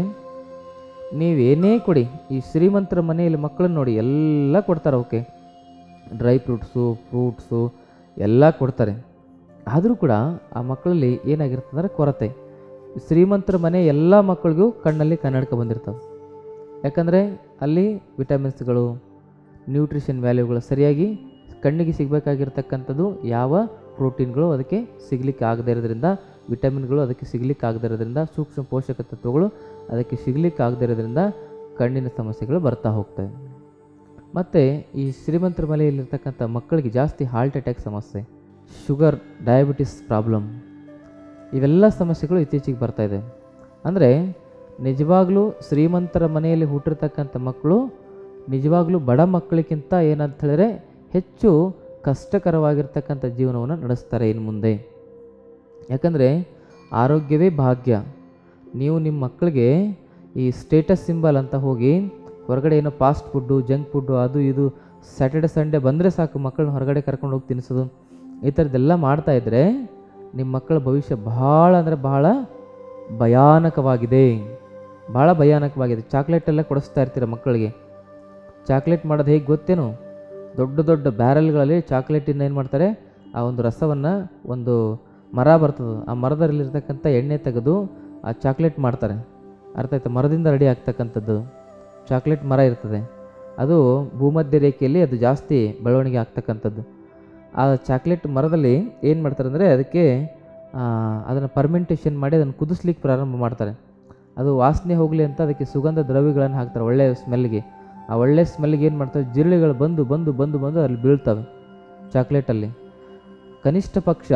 ನೀವೇನೇ ಕೊಡಿ ಈ ಶ್ರೀಮಂತರ ಮನೆಯಲ್ಲಿ ಮಕ್ಕಳನ್ನ ನೋಡಿ ಎಲ್ಲ ಕೊಡ್ತಾರೆ ಅವಕ್ಕೆ ಡ್ರೈ ಫ್ರೂಟ್ಸು ಫ್ರೂಟ್ಸು ಎಲ್ಲ ಕೊಡ್ತಾರೆ ಆದರೂ ಕೂಡ ಆ ಮಕ್ಕಳಲ್ಲಿ ಏನಾಗಿರ್ತದಂದ್ರೆ ಕೊರತೆ ಶ್ರೀಮಂತರ ಮನೆ ಎಲ್ಲ ಮಕ್ಕಳಿಗೂ ಕಣ್ಣಲ್ಲಿ ಕನ್ನಡಕ ಬಂದಿರ್ತವೆ ಯಾಕಂದರೆ ಅಲ್ಲಿ ವಿಟಮಿನ್ಸ್ಗಳು ನ್ಯೂಟ್ರಿಷನ್ ವ್ಯಾಲ್ಯೂಗಳು ಸರಿಯಾಗಿ ಕಣ್ಣಿಗೆ ಸಿಗಬೇಕಾಗಿರ್ತಕ್ಕಂಥದ್ದು ಯಾವ ಪ್ರೋಟೀನ್ಗಳು ಅದಕ್ಕೆ ಸಿಗ್ಲಿಕ್ಕೆ ಆಗದೇ ಇರೋದ್ರಿಂದ ವಿಟಮಿನ್ಗಳು ಅದಕ್ಕೆ ಸಿಗ್ಲಿಕ್ಕೆ ಆಗದೇ ಇರೋದ್ರಿಂದ ಸೂಕ್ಷ್ಮ ಪೋಷಕ ತತ್ವಗಳು ಅದಕ್ಕೆ ಸಿಗ್ಲಿಕ್ಕೆ ಆಗದೇ ಇರೋದ್ರಿಂದ ಕಣ್ಣಿನ ಸಮಸ್ಯೆಗಳು ಬರ್ತಾ ಹೋಗ್ತವೆ ಮತ್ತು ಈ ಶ್ರೀಮಂತರ ಮನೆಯಲ್ಲಿರ್ತಕ್ಕಂಥ ಮಕ್ಕಳಿಗೆ ಜಾಸ್ತಿ ಹಾರ್ಟ್ ಅಟ್ಯಾಕ್ ಸಮಸ್ಯೆ ಶುಗರ್ ಡಯಾಬಿಟಿಸ್ ಪ್ರಾಬ್ಲಮ್ ಇವೆಲ್ಲ ಸಮಸ್ಯೆಗಳು ಇತ್ತೀಚೆಗೆ ಬರ್ತಾ ಇದೆ ಅಂದರೆ ನಿಜವಾಗ್ಲೂ ಶ್ರೀಮಂತರ ಮನೆಯಲ್ಲಿ ಹುಟ್ಟಿರ್ತಕ್ಕಂಥ ಮಕ್ಕಳು ನಿಜವಾಗ್ಲೂ ಬಡ ಮಕ್ಕಳಿಗಿಂತ ಏನಂತ ಹೇಳಿದ್ರೆ ಹೆಚ್ಚು ಕಷ್ಟಕರವಾಗಿರ್ತಕ್ಕಂಥ ಜೀವನವನ್ನು ನಡೆಸ್ತಾರೆ ಇನ್ನು ಮುಂದೆ ಯಾಕಂದರೆ ಆರೋಗ್ಯವೇ ಭಾಗ್ಯ ನೀವು ನಿಮ್ಮ ಮಕ್ಕಳಿಗೆ ಈ ಸ್ಟೇಟಸ್ ಸಿಂಬಲ್ ಅಂತ ಹೋಗಿ ಹೊರಗಡೆ ಏನೋ ಫಾಸ್ಟ್ ಫುಡ್ಡು ಜಂಕ್ ಫುಡ್ಡು ಅದು ಇದು ಸ್ಯಾಟರ್ಡೆ ಸಂಡೇ ಬಂದರೆ ಸಾಕು ಮಕ್ಕಳನ್ನ ಹೊರಗಡೆ ಕರ್ಕೊಂಡು ಹೋಗಿ ತಿನ್ನಿಸೋದು ಈ ಥರದ್ದೆಲ್ಲ ಮಾಡ್ತಾ ಇದ್ದರೆ ನಿಮ್ಮ ಮಕ್ಕಳ ಭವಿಷ್ಯ ಭಾಳ ಅಂದರೆ ಬಹಳ ಭಯಾನಕವಾಗಿದೆ ಭಾಳ ಭಯಾನಕವಾಗಿದೆ ಚಾಕ್ಲೇಟ್ ಎಲ್ಲ ಕೊಡಿಸ್ತಾ ಇರ್ತೀರ ಮಕ್ಕಳಿಗೆ ಚಾಕ್ಲೇಟ್ ಮಾಡೋದು ಹೇಗೆ ಗೊತ್ತೇನು ದೊಡ್ಡ ದೊಡ್ಡ ಬ್ಯಾರಲ್ಗಳಲ್ಲಿ ಚಾಕ್ಲೇಟಿಂದ ಏನು ಮಾಡ್ತಾರೆ ಆ ಒಂದು ರಸವನ್ನು ಒಂದು ಮರ ಬರ್ತದೆ ಆ ಮರದಲ್ಲಿರ್ತಕ್ಕಂಥ ಎಣ್ಣೆ ತೆಗೆದು ಆ ಚಾಕ್ಲೇಟ್ ಮಾಡ್ತಾರೆ ಅರ್ಥ ಆಯ್ತಾ ಮರದಿಂದ ರೆಡಿ ಆಗ್ತಕ್ಕಂಥದ್ದು ಚಾಕ್ಲೇಟ್ ಮರ ಇರ್ತದೆ ಅದು ಭೂಮಧ್ಯ ರೇಖೆಯಲ್ಲಿ ಅದು ಜಾಸ್ತಿ ಬೆಳವಣಿಗೆ ಆಗ್ತಕ್ಕಂಥದ್ದು ಆ ಚಾಕ್ಲೇಟ್ ಮರದಲ್ಲಿ ಏನು ಮಾಡ್ತಾರೆ ಅಂದರೆ ಅದಕ್ಕೆ ಅದನ್ನು ಪರ್ಮೆಂಟೇಷನ್ ಮಾಡಿ ಅದನ್ನು ಕುದಿಸ್ಲಿಕ್ಕೆ ಪ್ರಾರಂಭ ಮಾಡ್ತಾರೆ ಅದು ವಾಸನೆ ಹೋಗಲಿ ಅಂತ ಅದಕ್ಕೆ ಸುಗಂಧ ದ್ರವ್ಯಗಳನ್ನು ಹಾಕ್ತಾರೆ ಒಳ್ಳೆಯ ಸ್ಮೆಲ್ಗೆ ಆ ಒಳ್ಳೆಯ ಸ್ಮೆಲ್ಗೆ ಏನು ಮಾಡ್ತವೆ ಜಿರಳೆಗಳು ಬಂದು ಬಂದು ಬಂದು ಬಂದು ಅಲ್ಲಿ ಬೀಳ್ತವೆ ಚಾಕ್ಲೇಟಲ್ಲಿ ಕನಿಷ್ಠ ಪಕ್ಷ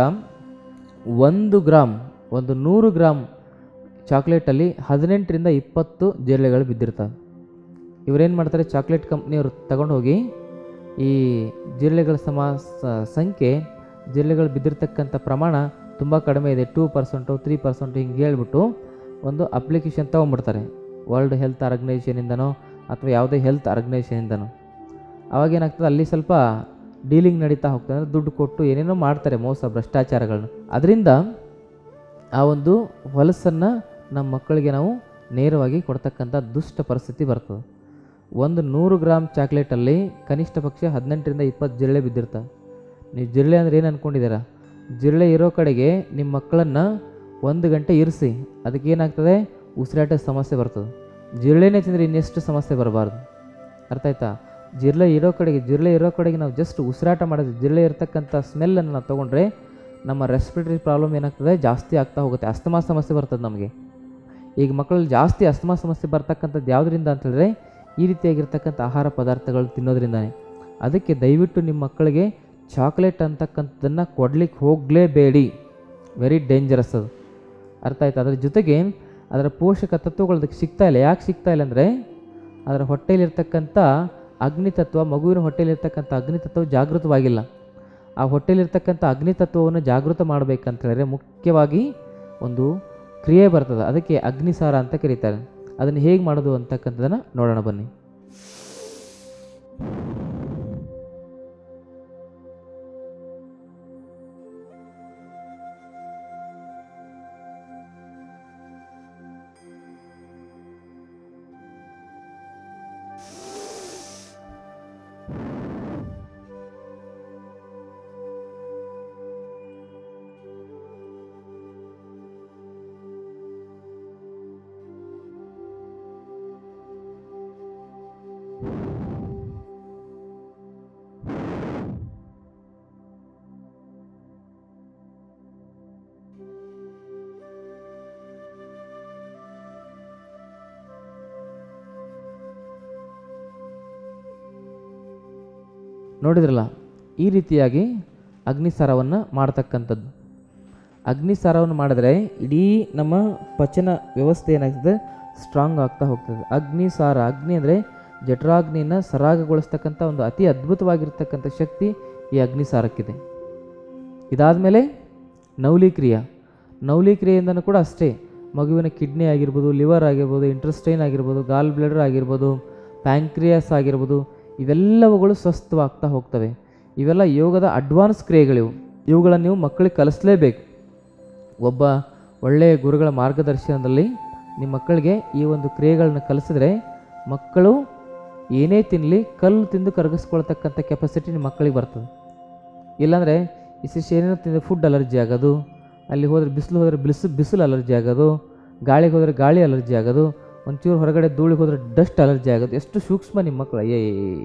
ಒಂದು ಗ್ರಾಮ್ ಒಂದು ನೂರು ಗ್ರಾಮ್ ಚಾಕ್ಲೇಟಲ್ಲಿ ಹದಿನೆಂಟರಿಂದ ಇಪ್ಪತ್ತು ಜಿರಳೆಗಳು ಬಿದ್ದಿರ್ತವೆ ಇವರೇನು ಮಾಡ್ತಾರೆ ಚಾಕ್ಲೇಟ್ ಕಂಪ್ನಿಯವರು ತಗೊಂಡು ಹೋಗಿ ಈ ಜಿರಳೆಗಳ ಸಮ ಸ- ಸಂಖ್ಯೆ ಜಿರಳೆಗಳು ಬಿದ್ದಿರ್ತಕ್ಕಂಥ ಪ್ರಮಾಣ ತುಂಬ ಕಡಿಮೆ ಇದೆ ಟೂ ಪರ್ಸೆಂಟು ತ್ರೀ ಪರ್ಸೆಂಟು ಹಿಂಗೆ ಹೇಳ್ಬಿಟ್ಟು ಒಂದು ಅಪ್ಲಿಕೇಶನ್ ತೊಗೊಂಡ್ಬಿಡ್ತಾರೆ ವರ್ಲ್ಡ್ ಹೆಲ್ತ್ ಆರ್ಗನೈಸೇಷನಿಂದನೋ ಅಥವಾ ಯಾವುದೇ ಹೆಲ್ತ್ ಆರ್ಗನೈಸೇಷನಿಂದನೋ ಅವಾಗ ಏನಾಗ್ತದೆ ಅಲ್ಲಿ ಸ್ವಲ್ಪ ಡೀಲಿಂಗ್ ನಡೀತಾ ಹೋಗ್ತದೆ ಅಂದರೆ ದುಡ್ಡು ಕೊಟ್ಟು ಏನೇನೋ ಮಾಡ್ತಾರೆ ಮೋಸ ಭ್ರಷ್ಟಾಚಾರಗಳನ್ನ ಅದರಿಂದ ಆ ಒಂದು ಹೊಲಸನ್ನು ನಮ್ಮ ಮಕ್ಕಳಿಗೆ ನಾವು ನೇರವಾಗಿ ಕೊಡ್ತಕ್ಕಂಥ ದುಷ್ಟ ಪರಿಸ್ಥಿತಿ ಬರ್ತದೆ ಒಂದು ನೂರು ಗ್ರಾಮ್ ಚಾಕ್ಲೇಟಲ್ಲಿ ಕನಿಷ್ಠ ಪಕ್ಷ ಹದಿನೆಂಟರಿಂದ ಇಪ್ಪತ್ತು ಜಿರಳೆ ಬಿದ್ದಿರ್ತವೆ ನೀವು ಜಿರಳೆ ಅಂದರೆ ಏನು ಅಂದ್ಕೊಂಡಿದ್ದೀರಾ ಜಿರಳೆ ಇರೋ ಕಡೆಗೆ ನಿಮ್ಮ ಮಕ್ಕಳನ್ನು ಒಂದು ಗಂಟೆ ಇರಿಸಿ ಅದಕ್ಕೆ ಏನಾಗ್ತದೆ ಉಸಿರಾಟದ ಸಮಸ್ಯೆ ಬರ್ತದೆ ಜಿರಳೆನೇ ತಿಂದರೆ ಇನ್ನೆಷ್ಟು ಸಮಸ್ಯೆ ಬರಬಾರ್ದು ಅರ್ಥ ಆಯ್ತಾ ಜಿರಳೆ ಇರೋ ಕಡೆಗೆ ಜಿರಳೆ ಇರೋ ಕಡೆಗೆ ನಾವು ಜಸ್ಟ್ ಉಸಿರಾಟ ಮಾಡೋದು ಜಿರಳೆ ಇರತಕ್ಕಂಥ ಸ್ಮೆಲ್ಲನ್ನು ನಾವು ತೊಗೊಂಡ್ರೆ ನಮ್ಮ ರೆಸ್ಪಿರೇಟರಿ ಪ್ರಾಬ್ಲಮ್ ಏನಾಗ್ತದೆ ಜಾಸ್ತಿ ಆಗ್ತಾ ಹೋಗುತ್ತೆ ಅಸ್ತಮಾ ಸಮಸ್ಯೆ ಬರ್ತದೆ ನಮಗೆ ಈಗ ಮಕ್ಕಳಲ್ಲಿ ಜಾಸ್ತಿ ಅಸ್ತಮಾ ಸಮಸ್ಯೆ ಬರ್ತಕ್ಕಂಥದ್ದು ಯಾವುದರಿಂದ ಅಂತ ಹೇಳಿದ್ರೆ ಈ ರೀತಿಯಾಗಿರ್ತಕ್ಕಂಥ ಆಹಾರ ಪದಾರ್ಥಗಳು ತಿನ್ನೋದ್ರಿಂದನೇ ಅದಕ್ಕೆ ದಯವಿಟ್ಟು ನಿಮ್ಮ ಮಕ್ಕಳಿಗೆ ಚಾಕ್ಲೇಟ್ ಅಂತಕ್ಕಂಥದ್ದನ್ನು ಕೊಡ್ಲಿಕ್ಕೆ ಹೋಗಲೇಬೇಡಿ ವೆರಿ ಡೇಂಜರಸ್ ಅದು ಅರ್ಥ ಆಯ್ತು ಅದ್ರ ಜೊತೆಗೆ ಅದರ ಪೋಷಕ ತತ್ವಗಳು ಅದಕ್ಕೆ ಸಿಗ್ತಾ ಇಲ್ಲ ಯಾಕೆ ಸಿಗ್ತಾ ಇಲ್ಲ ಅಂದರೆ ಅದರ ಹೊಟ್ಟೆಯಲ್ಲಿರ್ತಕ್ಕಂಥ ಅಗ್ನಿತತ್ವ ಮಗುವಿನ ಹೊಟ್ಟೆಯಲ್ಲಿರ್ತಕ್ಕಂಥ ಅಗ್ನಿತತ್ವ ಜಾಗೃತವಾಗಿಲ್ಲ ಆ ಹೊಟ್ಟೆಯಲ್ಲಿರ್ತಕ್ಕಂಥ ಅಗ್ನಿತತ್ವವನ್ನು ಜಾಗೃತ ಮಾಡಬೇಕಂತ ಹೇಳಿದ್ರೆ ಮುಖ್ಯವಾಗಿ ಒಂದು ಕ್ರಿಯೆ ಬರ್ತದೆ ಅದಕ್ಕೆ ಅಗ್ನಿಸಾರ ಅಂತ ಕರೀತಾರೆ ಅದನ್ನು ಹೇಗೆ ಮಾಡೋದು ಅಂತಕ್ಕಂಥದ್ದನ್ನು ನೋಡೋಣ ಬನ್ನಿ ನೋಡಿದ್ರಲ್ಲ ಈ ರೀತಿಯಾಗಿ ಅಗ್ನಿಸಾರವನ್ನು ಮಾಡ್ತಕ್ಕಂಥದ್ದು ಅಗ್ನಿಸಾರವನ್ನು ಮಾಡಿದ್ರೆ ಇಡೀ ನಮ್ಮ ಪಚನ ವ್ಯವಸ್ಥೆ ಏನಾಗ್ತದೆ ಸ್ಟ್ರಾಂಗ್ ಆಗ್ತಾ ಹೋಗ್ತದೆ ಅಗ್ನಿಸಾರ ಅಗ್ನಿ ಅಂದರೆ ಜಠರಾಗ್ನಿಯನ್ನು ಸರಾಗಗೊಳಿಸ್ತಕ್ಕಂಥ ಒಂದು ಅತಿ ಅದ್ಭುತವಾಗಿರ್ತಕ್ಕಂಥ ಶಕ್ತಿ ಈ ಅಗ್ನಿಸಾರಕ್ಕಿದೆ ಇದಾದಮೇಲೆ ನೌಲಿಕ್ರಿಯ ನೌಲಿಕ್ರಿಯೆಯಿಂದನೂ ಕೂಡ ಅಷ್ಟೇ ಮಗುವಿನ ಕಿಡ್ನಿ ಆಗಿರ್ಬೋದು ಲಿವರ್ ಆಗಿರ್ಬೋದು ಇಂಟ್ರೆಸ್ಟೈನ್ ಆಗಿರ್ಬೋದು ಗಾಲ್ ಬ್ಲಡರ್ ಆಗಿರ್ಬೋದು ಪ್ಯಾಂಕ್ರಿಯಾಸ್ ಆಗಿರ್ಬೋದು ಇವೆಲ್ಲವುಗಳು ಸ್ವಸ್ಥವಾಗ್ತಾ ಹೋಗ್ತವೆ ಇವೆಲ್ಲ ಯೋಗದ ಅಡ್ವಾನ್ಸ್ ಕ್ರಿಯೆಗಳಿವು ಇವುಗಳನ್ನು ನೀವು ಮಕ್ಕಳಿಗೆ ಕಲಿಸ್ಲೇಬೇಕು ಒಬ್ಬ ಒಳ್ಳೆಯ ಗುರುಗಳ ಮಾರ್ಗದರ್ಶನದಲ್ಲಿ ನಿಮ್ಮ ಮಕ್ಕಳಿಗೆ ಈ ಒಂದು ಕ್ರಿಯೆಗಳನ್ನ ಕಲಿಸಿದ್ರೆ ಮಕ್ಕಳು ಏನೇ ತಿನ್ನಲಿ ಕಲ್ಲು ತಿಂದು ಕರಗಿಸ್ಕೊಳ್ತಕ್ಕಂಥ ಕೆಪಾಸಿಟಿ ನಿಮ್ಮ ಮಕ್ಕಳಿಗೆ ಬರ್ತದೆ ಇಲ್ಲಾಂದರೆ ಇಷ್ಟಿಷ್ಟು ಏನೇನೋ ತಿಂದರೆ ಫುಡ್ ಅಲರ್ಜಿ ಆಗೋದು ಅಲ್ಲಿ ಹೋದರೆ ಬಿಸಿಲು ಹೋದರೆ ಬಿಸಿಲು ಬಿಸಿಲು ಅಲರ್ಜಿ ಆಗೋದು ಗಾಳಿಗೆ ಹೋದರೆ ಗಾಳಿ ಅಲರ್ಜಿ ಆಗೋದು ಒಂಚೂರು ಹೊರಗಡೆ ಧೂಳಿಗೆ ಹೋದರೆ ಡಸ್ಟ್ ಅಲರ್ಜಿ ಆಗೋದು ಎಷ್ಟು ಸೂಕ್ಷ್ಮ ನಿಮ್ಮ ಮಕ್ಕಳು ಅಯ್ಯೇ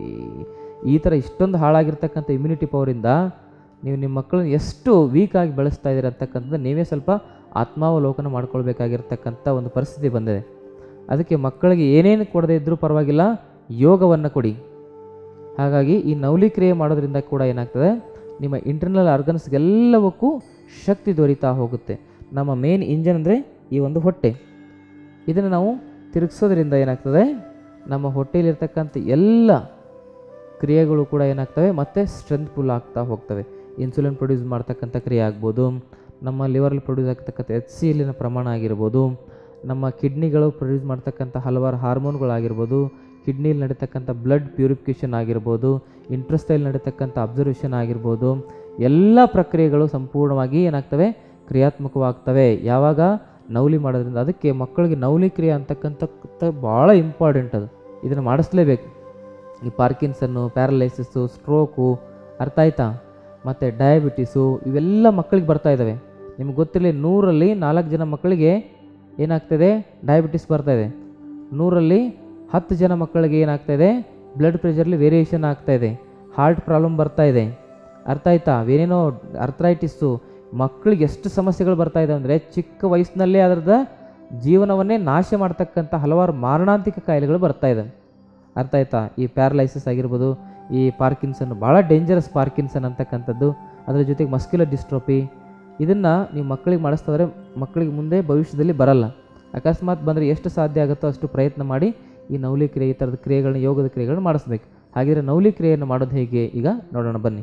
ಈ ಥರ ಇಷ್ಟೊಂದು ಹಾಳಾಗಿರ್ತಕ್ಕಂಥ ಇಮ್ಯುನಿಟಿ ಪವರಿಂದ ನೀವು ನಿಮ್ಮ ಮಕ್ಕಳನ್ನ ಎಷ್ಟು ವೀಕ್ ಆಗಿ ಬೆಳೆಸ್ತಾ ಇದ್ದೀರ ಅಂತಕ್ಕಂಥದ್ದು ನೀವೇ ಸ್ವಲ್ಪ ಆತ್ಮಾವಲೋಕನ ಮಾಡ್ಕೊಳ್ಬೇಕಾಗಿರ್ತಕ್ಕಂಥ ಒಂದು ಪರಿಸ್ಥಿತಿ ಬಂದಿದೆ ಅದಕ್ಕೆ ಮಕ್ಕಳಿಗೆ ಏನೇನು ಕೊಡದೇ ಇದ್ದರೂ ಪರವಾಗಿಲ್ಲ ಯೋಗವನ್ನು ಕೊಡಿ ಹಾಗಾಗಿ ಈ ನವಲಿ ಕ್ರಿಯೆ ಮಾಡೋದ್ರಿಂದ ಕೂಡ ಏನಾಗ್ತದೆ ನಿಮ್ಮ ಇಂಟರ್ನಲ್ ಆರ್ಗನ್ಸ್ಗೆಲ್ಲವಕ್ಕೂ ಶಕ್ತಿ ದೊರೀತಾ ಹೋಗುತ್ತೆ ನಮ್ಮ ಮೇನ್ ಇಂಜನ್ ಅಂದರೆ ಈ ಒಂದು ಹೊಟ್ಟೆ ಇದನ್ನು ನಾವು ತಿರುಗಿಸೋದ್ರಿಂದ ಏನಾಗ್ತದೆ ನಮ್ಮ ಹೊಟ್ಟೆಯಲ್ಲಿರ್ತಕ್ಕಂಥ ಎಲ್ಲ ಕ್ರಿಯೆಗಳು ಕೂಡ ಏನಾಗ್ತವೆ ಮತ್ತು ಸ್ಟ್ರೆಂತ್ಫುಲ್ ಆಗ್ತಾ ಹೋಗ್ತವೆ ಇನ್ಸುಲಿನ್ ಪ್ರೊಡ್ಯೂಸ್ ಮಾಡ್ತಕ್ಕಂಥ ಕ್ರಿಯೆ ಆಗ್ಬೋದು ನಮ್ಮ ಲಿವರಲ್ಲಿ ಪ್ರೊಡ್ಯೂಸ್ ಆಗ್ತಕ್ಕಂಥ ಎಚ್ ಸಿ ಎಲ್ಲಿನ ಪ್ರಮಾಣ ಆಗಿರ್ಬೋದು ನಮ್ಮ ಕಿಡ್ನಿಗಳು ಪ್ರೊಡ್ಯೂಸ್ ಮಾಡ್ತಕ್ಕಂಥ ಹಲವಾರು ಹಾರ್ಮೋನ್ಗಳಾಗಿರ್ಬೋದು ಕಿಡ್ನಿಲಿ ನಡೀತಕ್ಕಂಥ ಬ್ಲಡ್ ಪ್ಯೂರಿಫಿಕೇಷನ್ ಆಗಿರ್ಬೋದು ಇಂಟ್ರೆಸ್ಟೈಲ್ ನಡೀತಕ್ಕಂಥ ಅಬ್ಸರ್ವೇಷನ್ ಆಗಿರ್ಬೋದು ಎಲ್ಲ ಪ್ರಕ್ರಿಯೆಗಳು ಸಂಪೂರ್ಣವಾಗಿ ಏನಾಗ್ತವೆ ಕ್ರಿಯಾತ್ಮಕವಾಗ್ತವೆ ಯಾವಾಗ ನವಲಿ ಮಾಡೋದ್ರಿಂದ ಅದಕ್ಕೆ ಮಕ್ಕಳಿಗೆ ನವಲಿ ಕ್ರಿಯೆ ಅಂತಕ್ಕಂಥ ಭಾಳ ಇಂಪಾರ್ಟೆಂಟ್ ಅದು ಇದನ್ನು ಮಾಡಿಸ್ಲೇಬೇಕು ಈ ಪಾರ್ಕಿನ್ಸನ್ನು ಪ್ಯಾರಲೈಸಿಸ್ಸು ಸ್ಟ್ರೋಕು ಅರ್ಥ ಆಯ್ತಾ ಮತ್ತು ಡಯಾಬಿಟಿಸು ಇವೆಲ್ಲ ಮಕ್ಕಳಿಗೆ ಬರ್ತಾ ಇದ್ದಾವೆ ನಿಮ್ಗೆ ಗೊತ್ತಿರಲಿ ನೂರಲ್ಲಿ ನಾಲ್ಕು ಜನ ಮಕ್ಕಳಿಗೆ ಏನಾಗ್ತದೆ ಡಯಾಬಿಟಿಸ್ ಬರ್ತಾ ಇದೆ ನೂರಲ್ಲಿ ಹತ್ತು ಜನ ಮಕ್ಕಳಿಗೆ ಏನಾಗ್ತಾ ಇದೆ ಬ್ಲಡ್ ಪ್ರೆಷರ್ಲಿ ವೇರಿಯೇಷನ್ ಆಗ್ತಾ ಇದೆ ಹಾರ್ಟ್ ಪ್ರಾಬ್ಲಮ್ ಬರ್ತಾ ಇದೆ ಅರ್ಥ ಆಯ್ತಾ ಏನೇನೋ ಅರ್ಥ್ರೈಟಿಸ್ಸು ಮಕ್ಕಳಿಗೆ ಎಷ್ಟು ಸಮಸ್ಯೆಗಳು ಬರ್ತಾ ಇದೆ ಅಂದರೆ ಚಿಕ್ಕ ವಯಸ್ಸಿನಲ್ಲೇ ಅದರದ ಜೀವನವನ್ನೇ ನಾಶ ಮಾಡ್ತಕ್ಕಂಥ ಹಲವಾರು ಮಾರಣಾಂತಿಕ ಕಾಯಿಲೆಗಳು ಬರ್ತಾ ಇದೆ ಅರ್ಥ ಆಯ್ತಾ ಈ ಪ್ಯಾರಲೈಸಿಸ್ ಆಗಿರ್ಬೋದು ಈ ಪಾರ್ಕಿನ್ಸನ್ ಭಾಳ ಡೇಂಜರಸ್ ಪಾರ್ಕಿನ್ಸನ್ ಅಂತಕ್ಕಂಥದ್ದು ಅದರ ಜೊತೆಗೆ ಮಸ್ಕ್ಯುಲರ್ ಡಿಸ್ಟ್ರೋಪಿ ಇದನ್ನು ನೀವು ಮಕ್ಕಳಿಗೆ ಮಾಡಿಸ್ತಾದ್ರೆ ಮಕ್ಕಳಿಗೆ ಮುಂದೆ ಭವಿಷ್ಯದಲ್ಲಿ ಬರಲ್ಲ ಅಕಸ್ಮಾತ್ ಬಂದರೆ ಎಷ್ಟು ಸಾಧ್ಯ ಆಗುತ್ತೋ ಅಷ್ಟು ಪ್ರಯತ್ನ ಮಾಡಿ ಈ ನವಲಿ ಕ್ರಿಯೆ ಈ ಥರದ ಕ್ರಿಯೆಗಳನ್ನ ಯೋಗದ ಕ್ರಿಯೆಗಳನ್ನ ಮಾಡಿಸ್ಬೇಕು ಹಾಗಿದ್ರೆ ನವಲಿ ಕ್ರಿಯೆಯನ್ನು ಮಾಡೋದು ಹೇಗೆ ಈಗ ನೋಡೋಣ ಬನ್ನಿ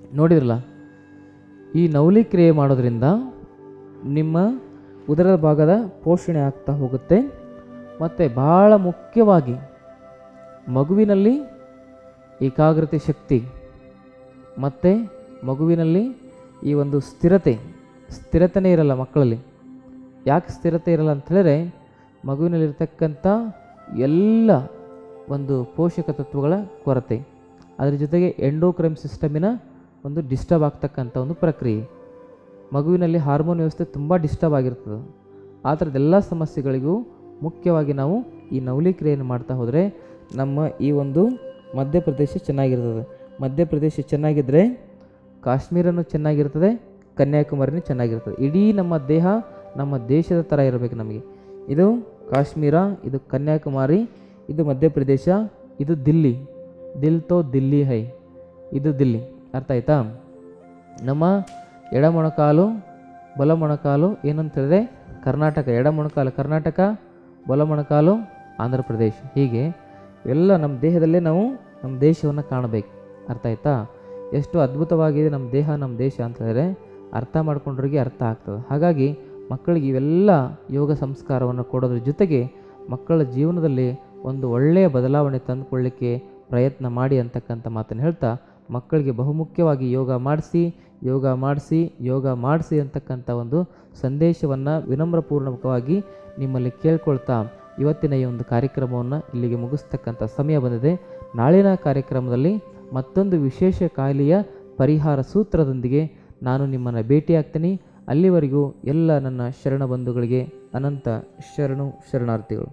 ನೋಡಿದ್ರಲ್ಲ ಈ ನವಲಿ ಕ್ರಿಯೆ ಮಾಡೋದ್ರಿಂದ ನಿಮ್ಮ ಉದರದ ಭಾಗದ ಪೋಷಣೆ ಆಗ್ತಾ ಹೋಗುತ್ತೆ ಮತ್ತು ಬಹಳ ಮುಖ್ಯವಾಗಿ ಮಗುವಿನಲ್ಲಿ ಏಕಾಗ್ರತೆ ಶಕ್ತಿ ಮತ್ತು ಮಗುವಿನಲ್ಲಿ ಈ ಒಂದು ಸ್ಥಿರತೆ ಸ್ಥಿರತೆನೇ ಇರಲ್ಲ ಮಕ್ಕಳಲ್ಲಿ ಯಾಕೆ ಸ್ಥಿರತೆ ಇರಲ್ಲ ಅಂತ ಹೇಳಿದ್ರೆ ಮಗುವಿನಲ್ಲಿರ್ತಕ್ಕಂಥ ಎಲ್ಲ ಒಂದು ಪೋಷಕ ತತ್ವಗಳ ಕೊರತೆ ಅದರ ಜೊತೆಗೆ ಎಂಡೋಕ್ರೈಮ್ ಸಿಸ್ಟಮಿನ ಒಂದು ಡಿಸ್ಟರ್ಬ್ ಆಗ್ತಕ್ಕಂಥ ಒಂದು ಪ್ರಕ್ರಿಯೆ ಮಗುವಿನಲ್ಲಿ ಹಾರ್ಮೋನ್ ವ್ಯವಸ್ಥೆ ತುಂಬ ಡಿಸ್ಟರ್ಬ್ ಆಗಿರ್ತದೆ ಆ ಥರದ್ದೆಲ್ಲ ಸಮಸ್ಯೆಗಳಿಗೂ ಮುಖ್ಯವಾಗಿ ನಾವು ಈ ನವಲಿ ಕ್ರಿಯೆಯನ್ನು ಮಾಡ್ತಾ ಹೋದರೆ ನಮ್ಮ ಈ ಒಂದು ಮಧ್ಯಪ್ರದೇಶ ಚೆನ್ನಾಗಿರ್ತದೆ ಮಧ್ಯಪ್ರದೇಶ ಚೆನ್ನಾಗಿದ್ದರೆ ಕಾಶ್ಮೀರನೂ ಚೆನ್ನಾಗಿರ್ತದೆ ಕನ್ಯಾಕುಮಾರಿನೂ ಚೆನ್ನಾಗಿರ್ತದೆ ಇಡೀ ನಮ್ಮ ದೇಹ ನಮ್ಮ ದೇಶದ ಥರ ಇರಬೇಕು ನಮಗೆ ಇದು ಕಾಶ್ಮೀರ ಇದು ಕನ್ಯಾಕುಮಾರಿ ಇದು ಮಧ್ಯಪ್ರದೇಶ ಇದು ದಿಲ್ಲಿ ದಿಲ್ ತೋ ದಿಲ್ಲಿ ಹೈ ಇದು ದಿಲ್ಲಿ ಅರ್ಥ ಆಯ್ತಾ ನಮ್ಮ ಎಡ ಮೊಣಕಾಲು ಬಲ ಮೊಣಕಾಲು ಏನಂತ ಹೇಳಿದ್ರೆ ಕರ್ನಾಟಕ ಎಡ ಮೊಣಕಾಲು ಕರ್ನಾಟಕ ಬಲ ಮೊಣಕಾಲು ಆಂಧ್ರ ಪ್ರದೇಶ ಹೀಗೆ ಎಲ್ಲ ನಮ್ಮ ದೇಹದಲ್ಲೇ ನಾವು ನಮ್ಮ ದೇಶವನ್ನು ಕಾಣಬೇಕು ಅರ್ಥ ಆಯ್ತಾ ಎಷ್ಟು ಅದ್ಭುತವಾಗಿದೆ ನಮ್ಮ ದೇಹ ನಮ್ಮ ದೇಶ ಅಂತ ಹೇಳಿದ್ರೆ ಅರ್ಥ ಮಾಡ್ಕೊಂಡ್ರಿಗೆ ಅರ್ಥ ಆಗ್ತದೆ ಹಾಗಾಗಿ ಮಕ್ಕಳಿಗೆ ಇವೆಲ್ಲ ಯೋಗ ಸಂಸ್ಕಾರವನ್ನು ಕೊಡೋದ್ರ ಜೊತೆಗೆ ಮಕ್ಕಳ ಜೀವನದಲ್ಲಿ ಒಂದು ಒಳ್ಳೆಯ ಬದಲಾವಣೆ ತಂದುಕೊಳ್ಳಿಕ್ಕೆ ಪ್ರಯತ್ನ ಮಾಡಿ ಅಂತಕ್ಕಂಥ ಮಾತನ್ನು ಹೇಳ್ತಾ ಮಕ್ಕಳಿಗೆ ಬಹುಮುಖ್ಯವಾಗಿ ಯೋಗ ಮಾಡಿಸಿ ಯೋಗ ಮಾಡಿಸಿ ಯೋಗ ಮಾಡಿಸಿ ಅಂತಕ್ಕಂಥ ಒಂದು ಸಂದೇಶವನ್ನು ವಿನಮ್ರಪೂರ್ವಕವಾಗಿ ನಿಮ್ಮಲ್ಲಿ ಕೇಳ್ಕೊಳ್ತಾ ಇವತ್ತಿನ ಈ ಒಂದು ಕಾರ್ಯಕ್ರಮವನ್ನು ಇಲ್ಲಿಗೆ ಮುಗಿಸ್ತಕ್ಕಂಥ ಸಮಯ ಬಂದಿದೆ ನಾಳಿನ ಕಾರ್ಯಕ್ರಮದಲ್ಲಿ ಮತ್ತೊಂದು ವಿಶೇಷ ಕಾಯಿಲೆಯ ಪರಿಹಾರ ಸೂತ್ರದೊಂದಿಗೆ ನಾನು ನಿಮ್ಮನ್ನು ಭೇಟಿಯಾಗ್ತೀನಿ ಅಲ್ಲಿವರೆಗೂ ಎಲ್ಲ ನನ್ನ ಶರಣ ಬಂಧುಗಳಿಗೆ ಅನಂತ ಶರಣು ಶರಣಾರ್ಥಿಗಳು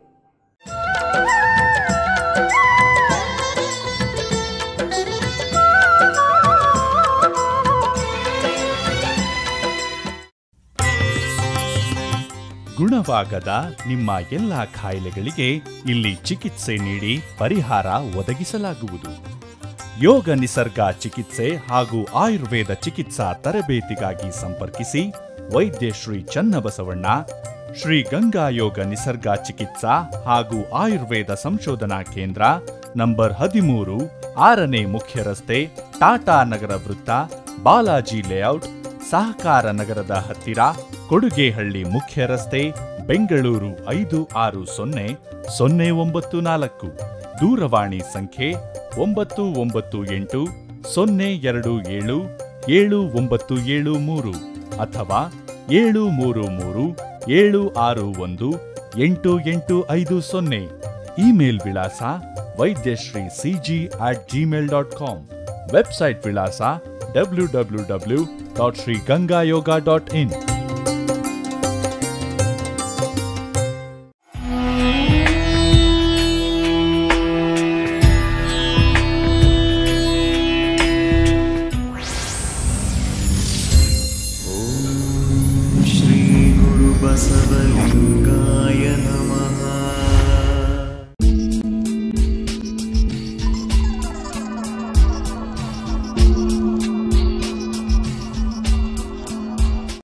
ಗುಣವಾಗದ ನಿಮ್ಮ ಎಲ್ಲ ಕಾಯಿಲೆಗಳಿಗೆ ಇಲ್ಲಿ ಚಿಕಿತ್ಸೆ ನೀಡಿ ಪರಿಹಾರ ಒದಗಿಸಲಾಗುವುದು ಯೋಗ ನಿಸರ್ಗ ಚಿಕಿತ್ಸೆ ಹಾಗೂ ಆಯುರ್ವೇದ ಚಿಕಿತ್ಸಾ ತರಬೇತಿಗಾಗಿ ಸಂಪರ್ಕಿಸಿ ವೈದ್ಯ ಶ್ರೀ ಚನ್ನಬಸವಣ್ಣ ಶ್ರೀ ಗಂಗಾ ಯೋಗ ನಿಸರ್ಗ ಚಿಕಿತ್ಸಾ ಹಾಗೂ ಆಯುರ್ವೇದ ಸಂಶೋಧನಾ ಕೇಂದ್ರ ನಂಬರ್ ಹದಿಮೂರು ಆರನೇ ಮುಖ್ಯ ರಸ್ತೆ ಟಾಟಾ ನಗರ ವೃತ್ತ ಬಾಲಾಜಿ ಲೇಔಟ್ ಸಹಕಾರ ನಗರದ ಹತ್ತಿರ ಕೊಡುಗೆಹಳ್ಳಿ ಮುಖ್ಯ ರಸ್ತೆ ಬೆಂಗಳೂರು ಐದು ಆರು ಸೊನ್ನೆ ಸೊನ್ನೆ ಒಂಬತ್ತು ನಾಲ್ಕು ದೂರವಾಣಿ ಸಂಖ್ಯೆ ಒಂಬತ್ತು ಒಂಬತ್ತು ಎಂಟು ಸೊನ್ನೆ ಎರಡು ಏಳು ಏಳು ಒಂಬತ್ತು ಏಳು ಮೂರು ಅಥವಾ ಏಳು ಮೂರು ಮೂರು ಏಳು ಆರು ಒಂದು ಎಂಟು ಎಂಟು ಐದು ಸೊನ್ನೆ ಇಮೇಲ್ ವಿಳಾಸ Vaidyashri CG at Gmail dot com website ವಿಳಾಸ W W W dot Shri Ganga Yoga dot ಇನ್